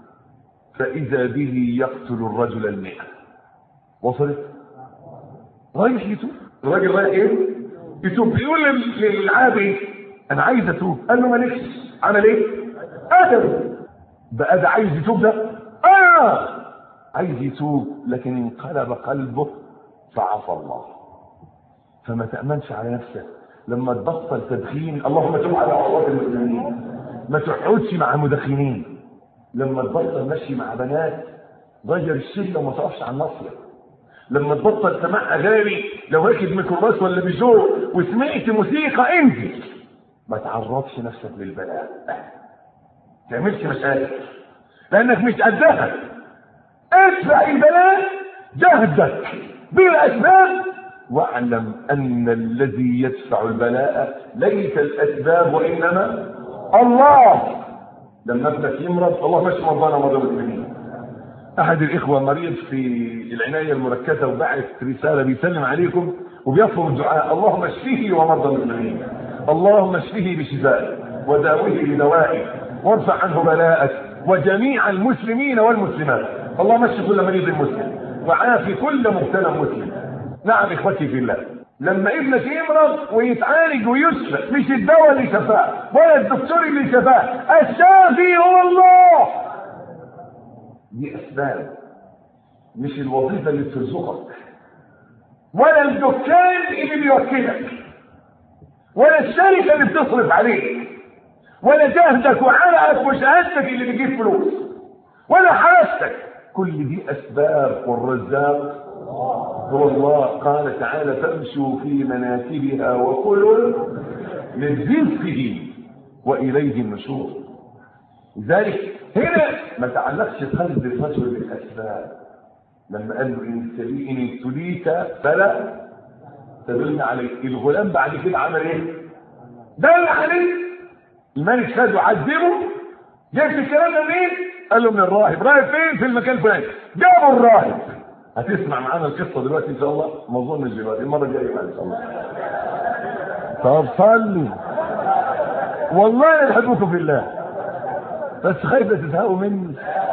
فإذا به يقتل الرجل المئة وصلت رايح يتوب الراجل رايح ايه يتوب بيقول للعابي انا عايز اتوب قال له مالكش عمل ايه ادم بقى ده عايز يتوب ده اه عايز يتوب لكن انقلب قلبه فعصى الله فما تأمنش على نفسك لما تبطل تدخين اللهم تب على عصاة المسلمين ما تقعدش مع مدخنين لما تبطل مشي مع بنات غير الشله وما تقفش على النصر لما تبطل سماع اغاني لو راكب ميكروباص ولا بيجو وسمعت موسيقى انزل ما تعرضش نفسك للبلاء تعملش مشاكل لانك مش قدها ادفع البلاء جهدك بالاسباب واعلم ان الذي يدفع البلاء ليس الاسباب وانما الله لما ابنك يمرض الله مش مرضانا مرضى المسلمين احد الاخوه مريض في العنايه المركزه وبعث رساله بيسلم عليكم وبيطلب الدعاء اللهم اشفيه ومرضى المسلمين اللهم اشفيه بشفائك وداويه بدوائك وارفع عنه بلاءك وجميع المسلمين والمسلمات اللهم اشف كل مريض مسلم وعافي كل مبتلى مسلم نعم اخوتي في الله لما ابنك يمرض ويتعالج ويشفى مش الدواء اللي شفاه ولا الدكتور اللي شفاه الشافي هو الله دي اسباب مش الوظيفه اللي بترزقك ولا الدكان اللي بيوكلك ولا الشركه اللي بتصرف عليك ولا جهدك وعرقك وشهادتك اللي بيجيب فلوس ولا حراستك كل دي اسباب والرزاق هو الله قال تعالى فامشوا في مناكبها وكلوا من رزقه واليه النشور لذلك هنا ما تعلقش قلب الرجل بالاسباب لما قال له ان ان ابتليت فلا تدل عليك الغلام بعد كده عمل ايه؟ دل عليه الملك خده عذبه جبت الكلام ده منين؟ قال له من الراهب راهب فين؟ في المكان الفلاني جابوا الراهب هتسمع معانا القصه دلوقتي ان شاء الله ما اظنش دلوقتي المره الجايه ان شاء الله طب صلي والله انا بحبكم في الله بس خايفه تزهقوا مني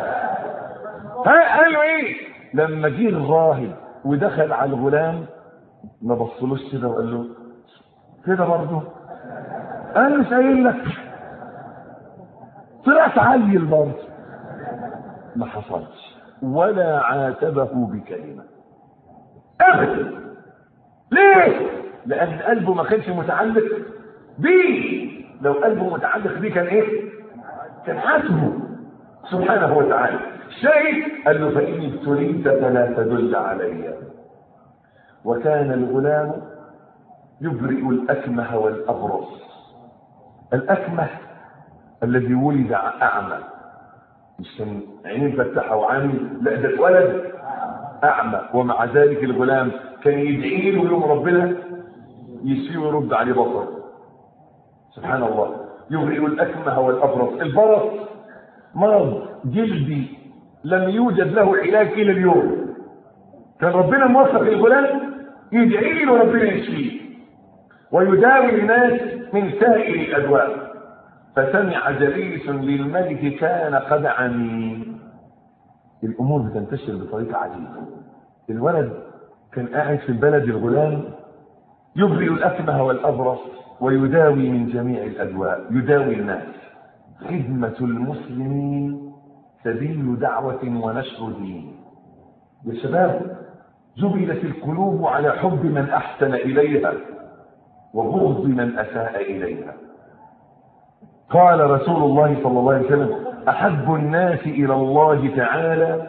ها قالوا ايه لما جه الراهب ودخل على الغلام ما بصلوش كده وقال له كده برضه انا مش قايل لك طلعت عيل برضه ما حصلش ولا عاتبه بكلمة أبدا ليه؟ لأن قلبه ما كانش متعلق بيه لو قلبه متعلق بيه كان إيه؟ كان حاسبه سبحانه وتعالى شيء قال له فإن ابتليت فلا تدل علي وكان الغلام يبرئ الأكمه والأبرص الأكمه الذي ولد أعمى مش كان عينين فتحة وعامي لا ده اتولد أعمى ومع ذلك الغلام كان يدعي له يوم ربنا يشفيه ويرد عليه بصر سبحان الله يبرئ الأكمه والأبرص البرص مرض جلدي لم يوجد له علاج إلى اليوم كان ربنا موفق الغلام يدعي له ربنا يشفيه ويداوي الناس من سائر الأدواء فسمع جليس للملك كان قد عمي الأمور بتنتشر بطريقة عجيبة الولد كان قاعد في البلد الغلام يبرئ الأكمه والأبرص ويداوي من جميع الأدواء يداوي الناس خدمة المسلمين سبيل دعوة ونشر دين يا شباب جبلت القلوب على حب من أحسن إليها وبغض من أساء إليها قال رسول الله صلى الله عليه وسلم أحب الناس إلى الله تعالى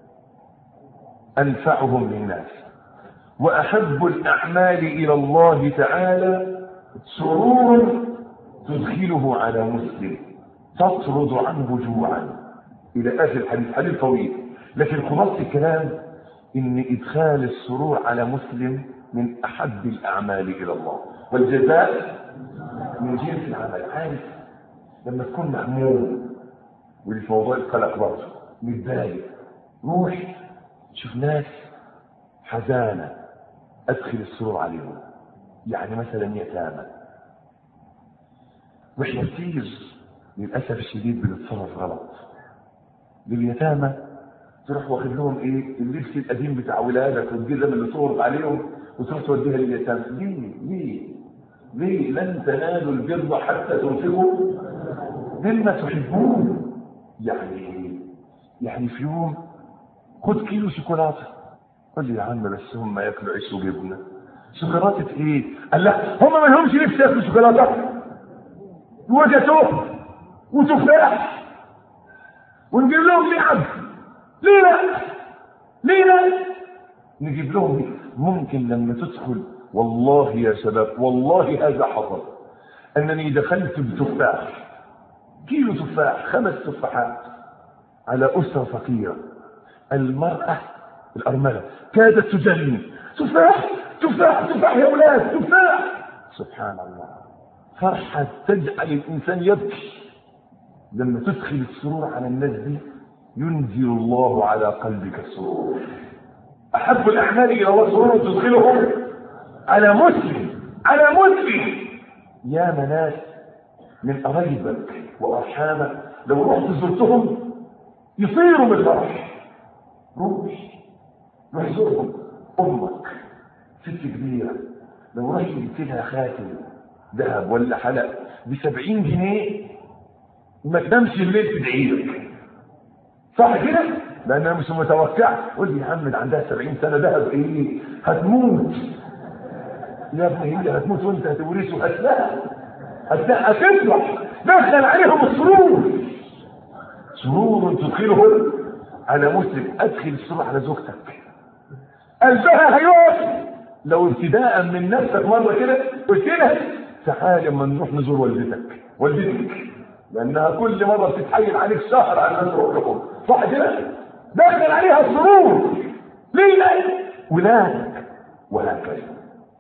أنفعهم للناس وأحب الأعمال إلى الله تعالى سرور تدخله على مسلم تطرد عنه جوعا إلى آخر الحديث حديث طويل لكن خلاصة الكلام إن إدخال السرور على مسلم من أحب الأعمال إلى الله والجزاء من جنس العمل عارف لما تكون مهموم واللي في موضوع القلق برضه متضايق روح شوف ناس حزانة أدخل السرور عليهم يعني مثلا يتامى واحنا كتير للأسف الشديد بنتصرف غلط لليتامى تروح واخد لهم ايه اللبس القديم بتاع ولادك والجزم اللي صورت عليهم وتروح توديها لليتامى ليه ليه ليه لن تنالوا البر حتى تنفقوا مما تحبون يعني يعني في يوم خد كيلو شوكولاته قل لي يا عم بس هم ياكلوا عيش وجبنه شوكولاته ايه؟ قال لا هم ما لهمش نفس ياكلوا شوكولاته وجاتوه وتفاح ونجيب لهم لعب ليه لا؟ ليه لا؟ نجيب لهم ممكن لما تدخل والله يا شباب والله هذا حصل انني دخلت بتفاح كيلو تفاح خمس تفاحات على اسره فقيره المراه الارمله كادت تجنن تفاح تفاح تفاح يا اولاد تفاح سبحان الله فرحه تجعل الانسان يبكي لما تدخل السرور على الناس دي ينزل الله على قلبك السرور احب الاعمال الى الله سرور تدخلهم على مسلم على مسلم يا مناس من قرايبك وارحامك لو رحت زرتهم يصيروا بالفرح روح روح زورهم امك ست كبيره لو رحت جبت لها خاتم ذهب ولا حلق ب 70 جنيه ما تنامش الليل تدعي لك صح كده؟ لانها مش متوقعه قول لي يا عم ده عندها 70 سنه ذهب ايه؟ هتموت يا ابني هي هتموت وانت هتورثه هتلاقي هتلاقي هتفرح دخل عليهم السرور سرور تدخله على مسلم ادخل السرور على زوجتك قلبها هيقف لو ابتداء من نفسك مره كده قلت لها تعالى اما نروح نزور والدتك والدتك لانها كل مره بتتحايل عليك شهر على ما تروح لكم صح كده؟ دخل عليها السرور ليه لا؟ ولادك وهكذا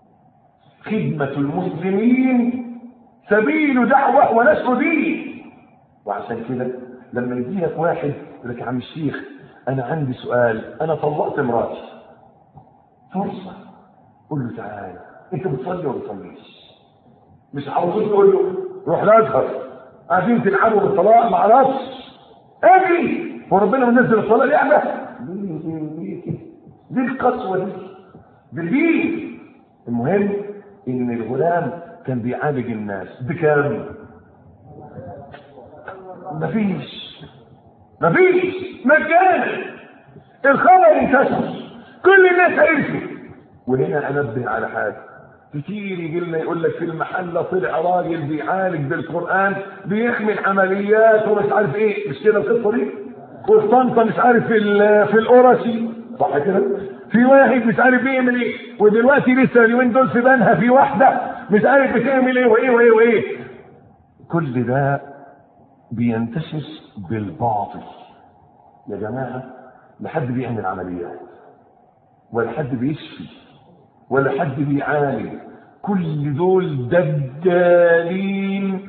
خدمة المسلمين سبيل دعوة ونشر دين وعشان كده لما يجي لك واحد يقول لك يا عم الشيخ انا عندي سؤال انا طلقت مراتي فرصة قول له تعالى انت بتصلي ولا بتصليش مش عاوز تقول له روح الازهر قاعدين تلعبوا بالطلاق ما اعرفش اجري وربنا منزل الصلاه لعبه ليه ليه ليه كده؟ ليه القسوه دي بالدين المهم ان الغلام كان بيعالج الناس بكام مفيش مفيش مجانا الخبر انتشر كل الناس عرفت وهنا انبه على حاجه كتير يجي لنا يقول لك في المحله طلع راجل بيعالج بالقران بيعمل عمليات ومش عارف ايه مش كده القصه دي وفي طنطا مش عارف في ال- في القرشي صح كده في واحد مش عارف بيعمل ايه ودلوقتي لسه اليومين دول في بنها في واحده مش عارف بتعمل ايه وايه وايه وايه كل ده بينتشر بالباطل يا جماعه لا حد بيعمل عمليات ولا حد بيشفي ولا حد بيعالج كل دول دجالين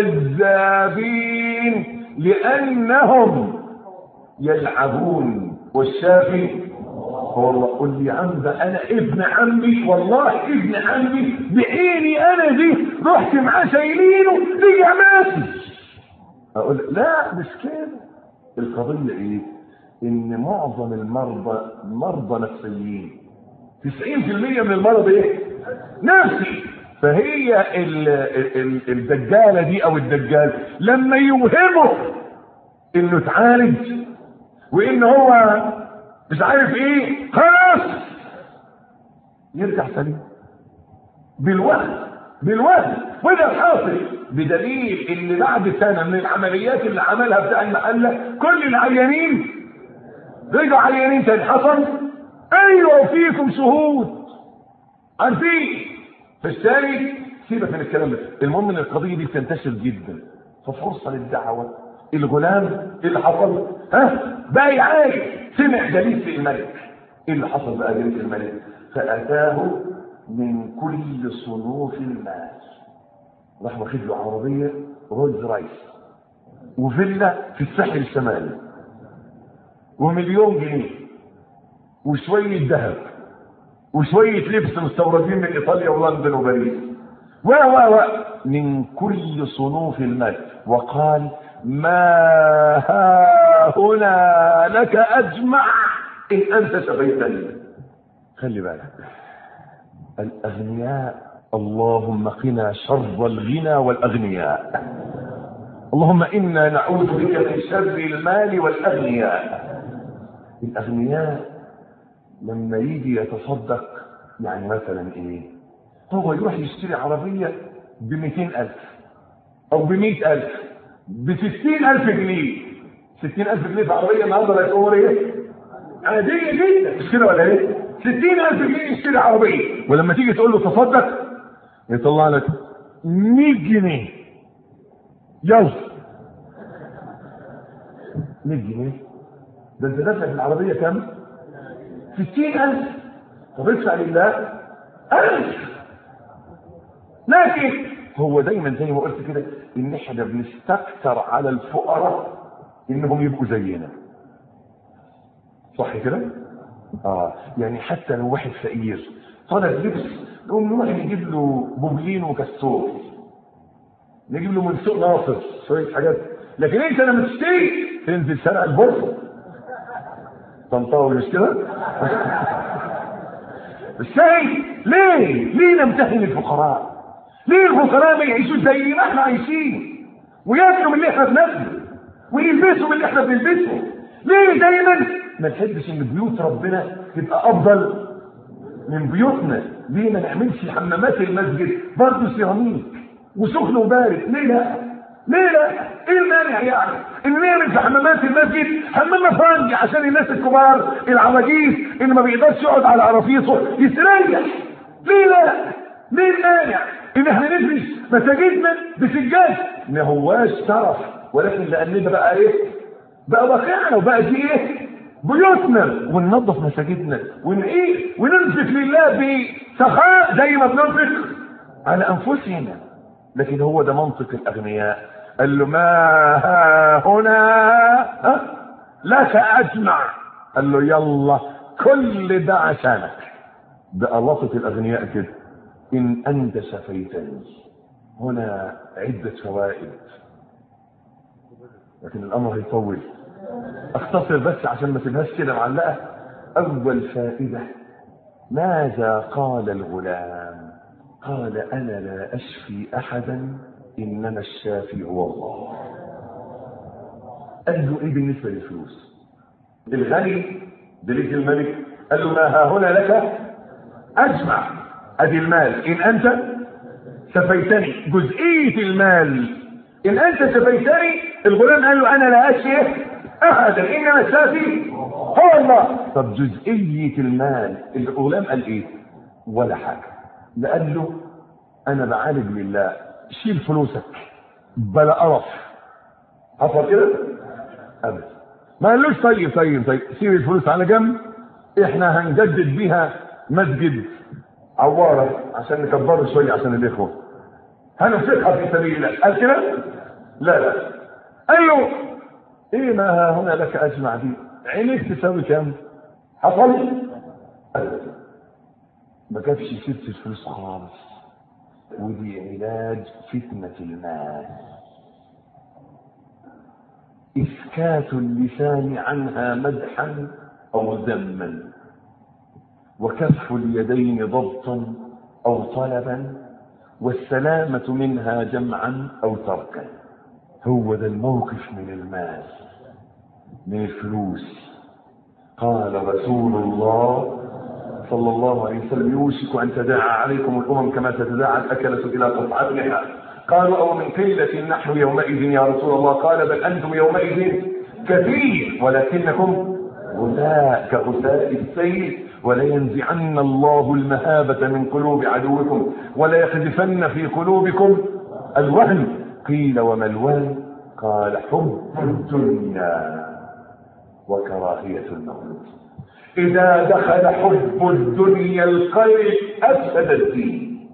كذابين لانهم يلعبون والشافي هو الله قل لي عم ده انا ابن عمي والله ابن عمي بعيني انا دي رحت معاه شايلينه رجع ماشي اقول لا مش كده القضيه ايه ان معظم المرضى مرضى نفسيين 90% من المرض ايه نفسي فهي ال ال الدجاله دي او الدجال لما يوهمه انه اتعالج وان هو مش عارف ايه خلاص يرجع سليم بالوهم بالوهم وده الحاصل بدليل ان بعد سنه من العمليات اللي عملها بتاع المحله كل العيانين رجعوا عيانين تاني حصل ايوه وفيكم شهود عارفين فالثاني سيبك من الكلام ده المهم ان القضيه دي بتنتشر جدا ففرصه للدعوه الغلام ايه اللي حصل ها بقى يعالج سمع جليس الملك ايه اللي حصل بقى جليس الملك فاتاه من كل صنوف المال راح واخد له عربيه رولز رايس وفيلا في الساحل الشمالي ومليون جنيه وشويه ذهب وشويه لبس مستوردين من ايطاليا ولندن وباريس و و و من كل صنوف المال وقال ما ها هنا لك اجمع ان انت شفيتني خلي بالك الاغنياء اللهم قنا شر الغنى والاغنياء اللهم انا نعوذ بك من شر المال والاغنياء الاغنياء لما يجي يتصدق يعني مثلا ايه هو يروح يشتري عربية ب ألف أو ب ألف ب ألف جنيه 60000 جنيه في عربية النهارده بقت أمور إيه؟ عادية جدا مش كده ولا إيه؟ 60000 جنيه يشتري عربية ولما تيجي تقول له تصدق يطلع لك 100 جنيه يلا 100 جنيه ده أنت دافع في العربية كام؟ 60000 طب ادفع لله 1000 لكن هو دايما زي ما قلت كده ان احنا بنستكتر على الفقراء انهم يبقوا زينا صح كده اه يعني حتى لو واحد فقير طلب لبس نقوم نروح نجيب له بوبلين وكستور نجيب له من سوق ناصر شويه حاجات لكن انت لما تشتري تنزل شارع البورصه طنطاوي مش كده الشيء ليه ليه نمتهن الفقراء ليه الفقراء ما يعيشوا زي ما احنا عايشين وياكلوا من اللي احنا بناكله ويلبسوا من اللي احنا بنلبسه ليه دايما ما نحبش ان بيوت ربنا تبقى افضل من بيوتنا ليه ما نعملش حمامات المسجد برضه سيراميك وسخن وبارد ليه لا ليه لا ايه المانع يعني ان نعمل في حمامات المسجد حمام فرنج عشان الناس الكبار العواجيز اللي ما بيقدرش يقعد على عرافيصه يستريح ليه لا ليه المانع ان احنا نفرش مساجدنا بسجاد ما هواش شرف ولكن لان ده بقى ايه بقى واقعنا وبقى دي ايه بيوتنا وننظف مساجدنا ونعيش وننفق لله بسخاء زي ما بننفق على انفسنا لكن هو ده منطق الاغنياء قال له ما ها هنا ها لك اجمع قال له يلا كل ده عشانك ده لطف الاغنياء كده ان انت شفيتني هنا عده فوائد لكن الامر هيطول اختصر بس عشان ما تبهاش كده معلقه اول فائده ماذا قال الغلام قال انا لا اشفي احدا انما الشافي هو الله قال له ايه بالنسبه للفلوس الغني دليل الملك قال له ما ها هنا لك اجمع ادي المال ان انت سفيتني جزئية المال ان انت سفيتني الغلام قال له انا لا اشفي احدا انما الشافي هو الله طب جزئية المال الغلام قال ايه ولا حاجة ده قال له انا بعالج لله شيل فلوسك بلا قرف حصل كده ابدا ما قالوش طيب طيب طيب سيب الفلوس على جنب احنا هنجدد بيها مسجد عوارة عشان نكبره شوية عشان الاخوة هنفقها في سبيل الله قال كده لا لا قال له ايه ما ها هنا لك اجمع دي عينيك تساوي كام حصل أبدا. ما جابش سيره الفلوس خالص ودي علاج فتنة المال إسكات اللسان عنها مدحا أو ذما وكف اليدين ضبطا أو طلبا والسلامة منها جمعا أو تركا هو ده الموقف من المال من الفلوس قال رسول الله صلى الله عليه وسلم يوشك أن تداعى عليكم الأمم كما تتداعى الأكلة إلى قطعتها قالوا أو من قلة نحن يومئذ يا رسول الله قال بل أنتم يومئذ كثير ولكنكم غثاء كغثاء السيل ولينزعن الله المهابة من قلوب عدوكم وليقذفن في قلوبكم الوهن قيل وما الوهن قال حب الدنيا وكراهية الموت إذا دخل حب الدنيا القلب أفسد الدين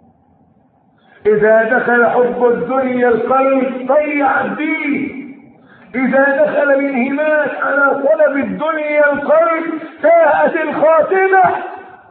إذا دخل حب الدنيا القلب ضيع الدين إذا دخل الانهماك على طلب الدنيا القلب ساءت الخاتمة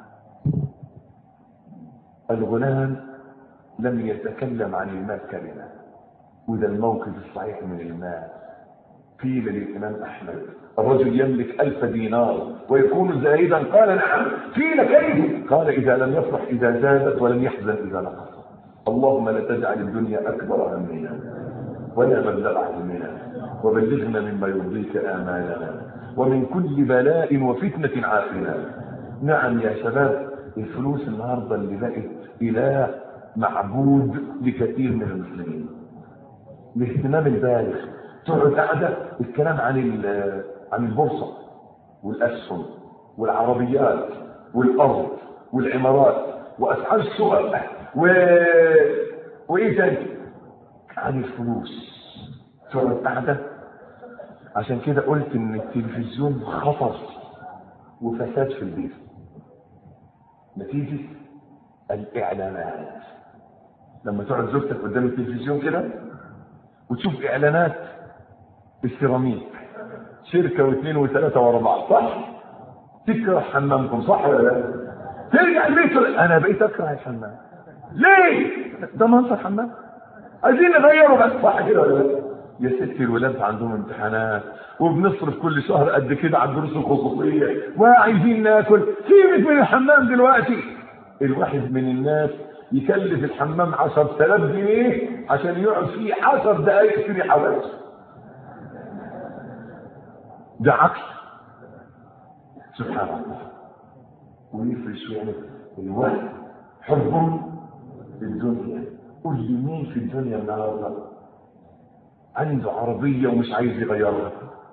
الغلام لم يتكلم عن المال كلمة وده الموقف الصحيح من المال قيل للإمام أحمد الرجل يملك ألف دينار ويكون زاهدا قال نعم قيل كيف قال إذا لم يفرح إذا زادت ولم يحزن إذا نقص اللهم لا تجعل الدنيا أكبر همنا ولا مبلغ علمنا وبلغنا مما يرضيك آمالنا ومن كل بلاء وفتنة عافنا نعم يا شباب الفلوس النهاردة اللي بقت إله معبود لكثير من المسلمين الاهتمام البالغ تقعد قاعدة الكلام عن عن البورصة والأسهم والعربيات والأرض والعمارات وأسعار الشقق و... وإيه تاني؟ عن الفلوس تقعد قاعدة عشان كده قلت إن التلفزيون خطر وفساد في البيت نتيجة الإعلانات لما تقعد زوجتك قدام التلفزيون كده وتشوف إعلانات السيراميك شركة واثنين وثلاثة ورا بعض صح؟ تكره حمامكم صح ولا لا؟ ترجع البيت أنا بقيت أكره الحمام ليه؟ ده منظر حمام عايزين نغيره بس صح كده ولا لا؟ يا ستي الولاد عندهم امتحانات وبنصرف كل شهر قد كده على الدروس الخصوصية وعايزين ناكل سيبك من الحمام دلوقتي الواحد من الناس يكلف الحمام 10000 جنيه عشان يقعد فيه 10 دقائق في ريحه ده عكس سبحان الله ويفرش يعني الوهم حب الدنيا قول لي مين في الدنيا النهارده عنده عربية ومش عايز يغيرها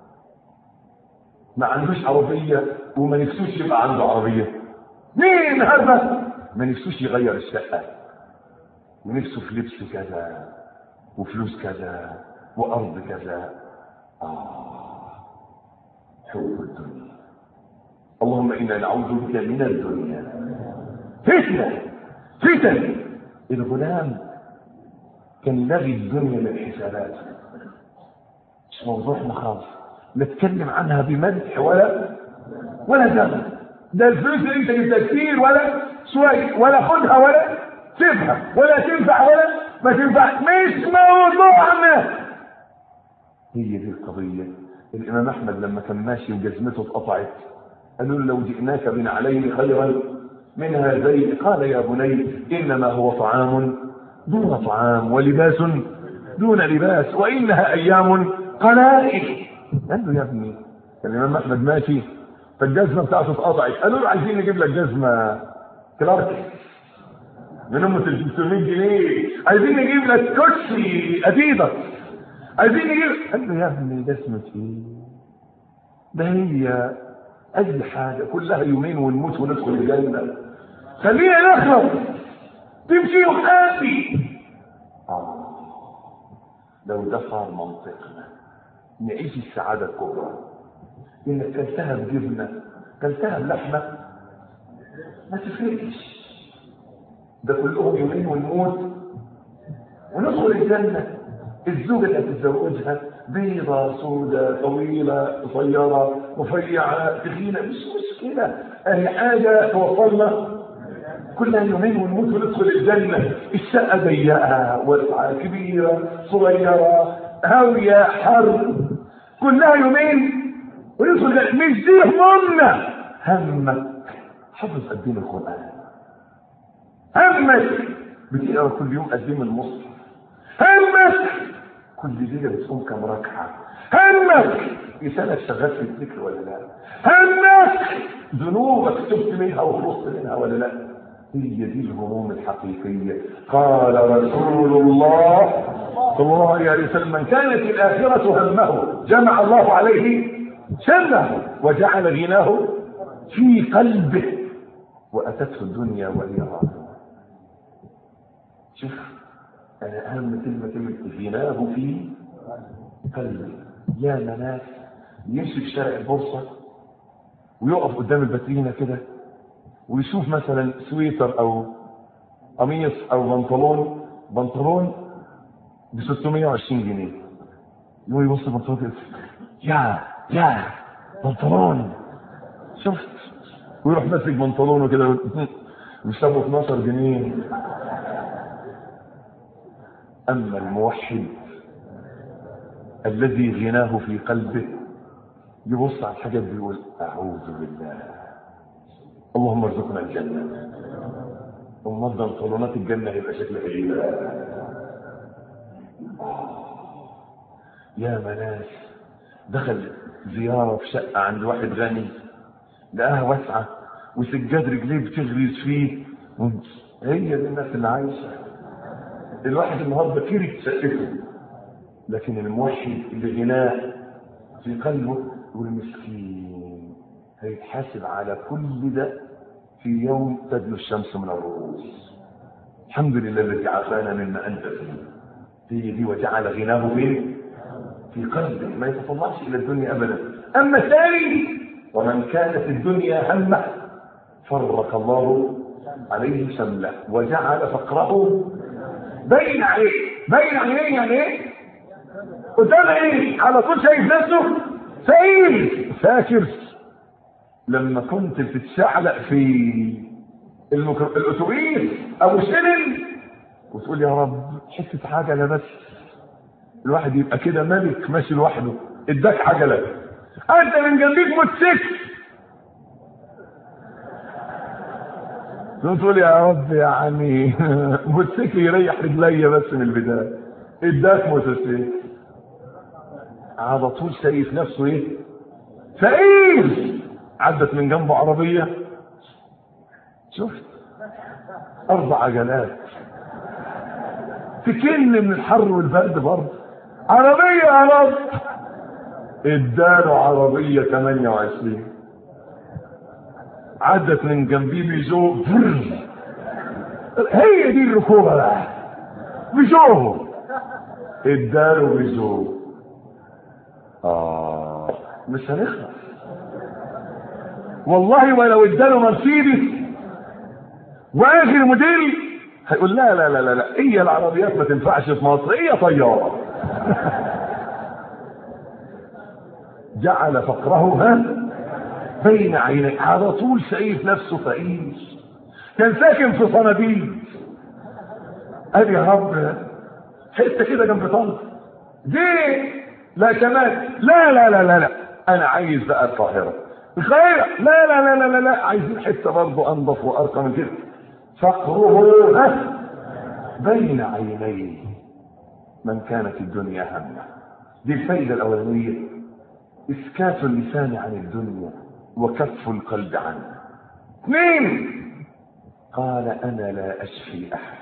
ما عندوش عربية وما نفسوش يبقى عنده عربية مين هذا ما نفسوش يغير الشقة ونفسه في لبس كذا وفلوس كذا وأرض كذا آه حب الدنيا اللهم إنا نعوذ بك من الدنيا فتنة فتن الغلام كان لغي الدنيا من حساباته مش موضوعنا خالص نتكلم عنها بمدح ولا ولا ذنب ده الفلوس اللي انت جبتها كتير ولا شوية ولا خدها ولا سيبها ولا تنفع ولا ما تنفع مش موضوعنا هي دي القضية الإمام أحمد لما كان ماشي وجزمته اتقطعت قالوا له لو جئناك بنعلين خيرا من هذين قال يا بني إنما هو طعام دون طعام ولباس دون لباس وإنها أيام قلائل قال له يا ابني الإمام أحمد ماشي فالجزمه بتاعته اتقطعت قالوا له عايزين نجيب لك جزمه كلارك من ام 300 جنيه عايزين نجيب لك كوتشي اديداس عايزين نجيب قال له يا ابني جزمه ايه ده هي اي حاجه كلها يومين ونموت وندخل الجنه خلينا نخلص تمشي وحافي آه. لو ده صار منطقنا نعيش السعادة الكبرى إنك كلتها بجبنة كلتها بلحمة ما تفرقش ده كلهم يومين ونموت وندخل الجنة الزوجة اللي هتتزوجها بيضة سودة طويلة قصيرة رفيعة تخينة مش مشكلة أي حاجة توصلنا كلها يومين ونموت وندخل الجنة الشقة ضيقة واسعة كبيرة صغيرة هاوية حر كلها يومين وندخل الجنة مش دي همومنا همك حفظ قد ايه من القرآن همك بتقرا كل يوم قد ايه من المصحف همك كل ليلة بتصوم كم ركعة همك لسانك شغال في الذكر ولا لا همك ذنوبك تبت منها وخلصت منها ولا لا هي دي الهموم الحقيقية قال رسول الله صلى الله عليه وسلم من كانت الآخرة همه جمع الله عليه شمه وجعل غناه في قلبه وأتته الدنيا وهي راضية شوف أنا أهم كلمة كلمة غناه في قلبي يا ناس يمشي في شارع البورصة ويقف قدام الباترينا كده ويشوف مثلا سويتر او قميص او بنطلون بنطلون ب 620 جنيه يقوم يبص البنطلون كده يا يا بنطلون شفت ويروح ماسك بنطلونه كده ويسابه 12 جنيه اما الموحد الذي غناه في قلبه يبص على الحاجات بيقول اعوذ بالله اللهم ارزقنا الجنة امال ده صالونات الجنة هيبقى شكلها ايه يا مناس دخل زيارة في شقة عند واحد غني لقاها واسعة وسجاد رجليه بتغرز فيه هي دي الناس اللي عايشة الواحد النهارده كيري شقته لكن الموحد اللي غناه في قلبه يقول مسكين هيتحاسب على كل ده في يوم تدنو الشمس من الرؤوس الحمد لله الذي عافانا مما انت فيه هي دي وجعل غناه فين في قلبه ما يتطلعش الى الدنيا ابدا اما الثاني ومن كانت الدنيا همه فرق الله عليه شمله وجعل فقره بين عليه بين عليه يعني ايه قدام ايه على طول شايف نفسه فقير فاكر لما كنت بتتشعلق في المكر... الاتوبيس او شلل وتقول يا رب حته عجله بس الواحد يبقى كده ملك ماشي لوحده اداك عجله انت من جنبيك موتوسيكل تقول يا رب يعني موتوسيكل يريح رجليا بس من البدايه اداك موتوسيكل على طول شايف نفسه ايه فقير عدت من جنبه عربية شفت أربع عجلات تكن من الحر والبرد برضه عربية يا رب اداله عربية 28 عدت من جنبيه بيجو هي دي الركوبة بقى بيجو اداله بيجو آه مش هنخلص والله ولو اداله مرسيدس واخر موديل هيقول لا لا لا لا لا هي العربيات ما تنفعش في مصر هي طياره جعل فقره ها بين عينيه على طول شايف نفسه فقير كان ساكن في صناديق قال يا رب حته كده جنب طنطا دي لا كمان لا لا لا لا لا انا عايز بقى القاهره القاهره لا لا لا لا لا, لا. عايزين حته برضه انضف وارقى من كده فقره ها بين عينيه من كانت الدنيا همه دي الفائده الاولانيه اسكات اللسان عن الدنيا وكف القلب عنه اثنين قال انا لا اشفي احد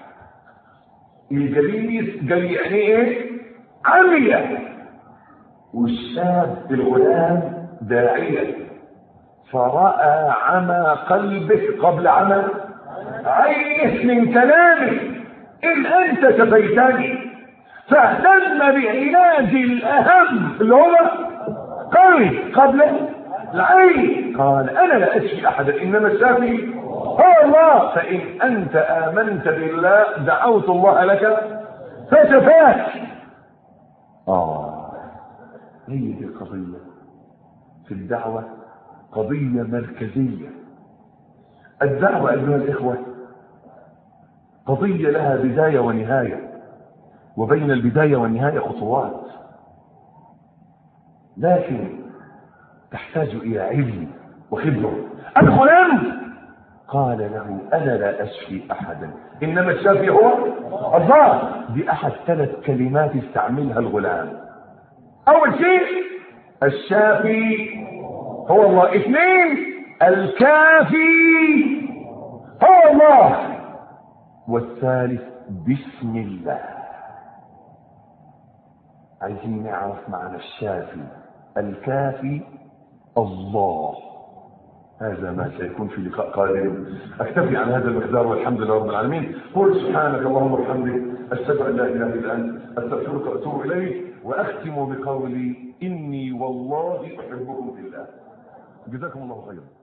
الجليس قال يعني ايه عمية والشاب الغلام داعية فرأى عمى قلبه قبل عمى عينه من كلامه إن أنت كفيتني فاهتم بعلاج الأهم اللي هو قلب قبل العين قال أنا لا أشفي أحدا إنما الشافي هو الله فإن أنت آمنت بالله دعوت الله لك فشفاك آه هي دي القضية في الدعوة قضية مركزية الدعوة أيها الإخوة قضية لها بداية ونهاية وبين البداية والنهاية خطوات لكن تحتاج إلى علم وخبرة الغلام قال له أنا لا أشفي أحدا إنما الشافي هو الله دي أحد ثلاث كلمات استعملها الغلام أول شيء الشافي هو الله اثنين الكافي هو الله والثالث بسم الله عايزين نعرف معنى الشافي الكافي الله هذا ما سيكون في لقاء قادم اكتفي عن هذا المقدار والحمد لله رب العالمين قل سبحانك اللهم وبحمدك اشهد ان لا اله الا انت استغفرك واتوب اليك واختم بقولي اني والله احبكم في الله جزاكم الله خيرا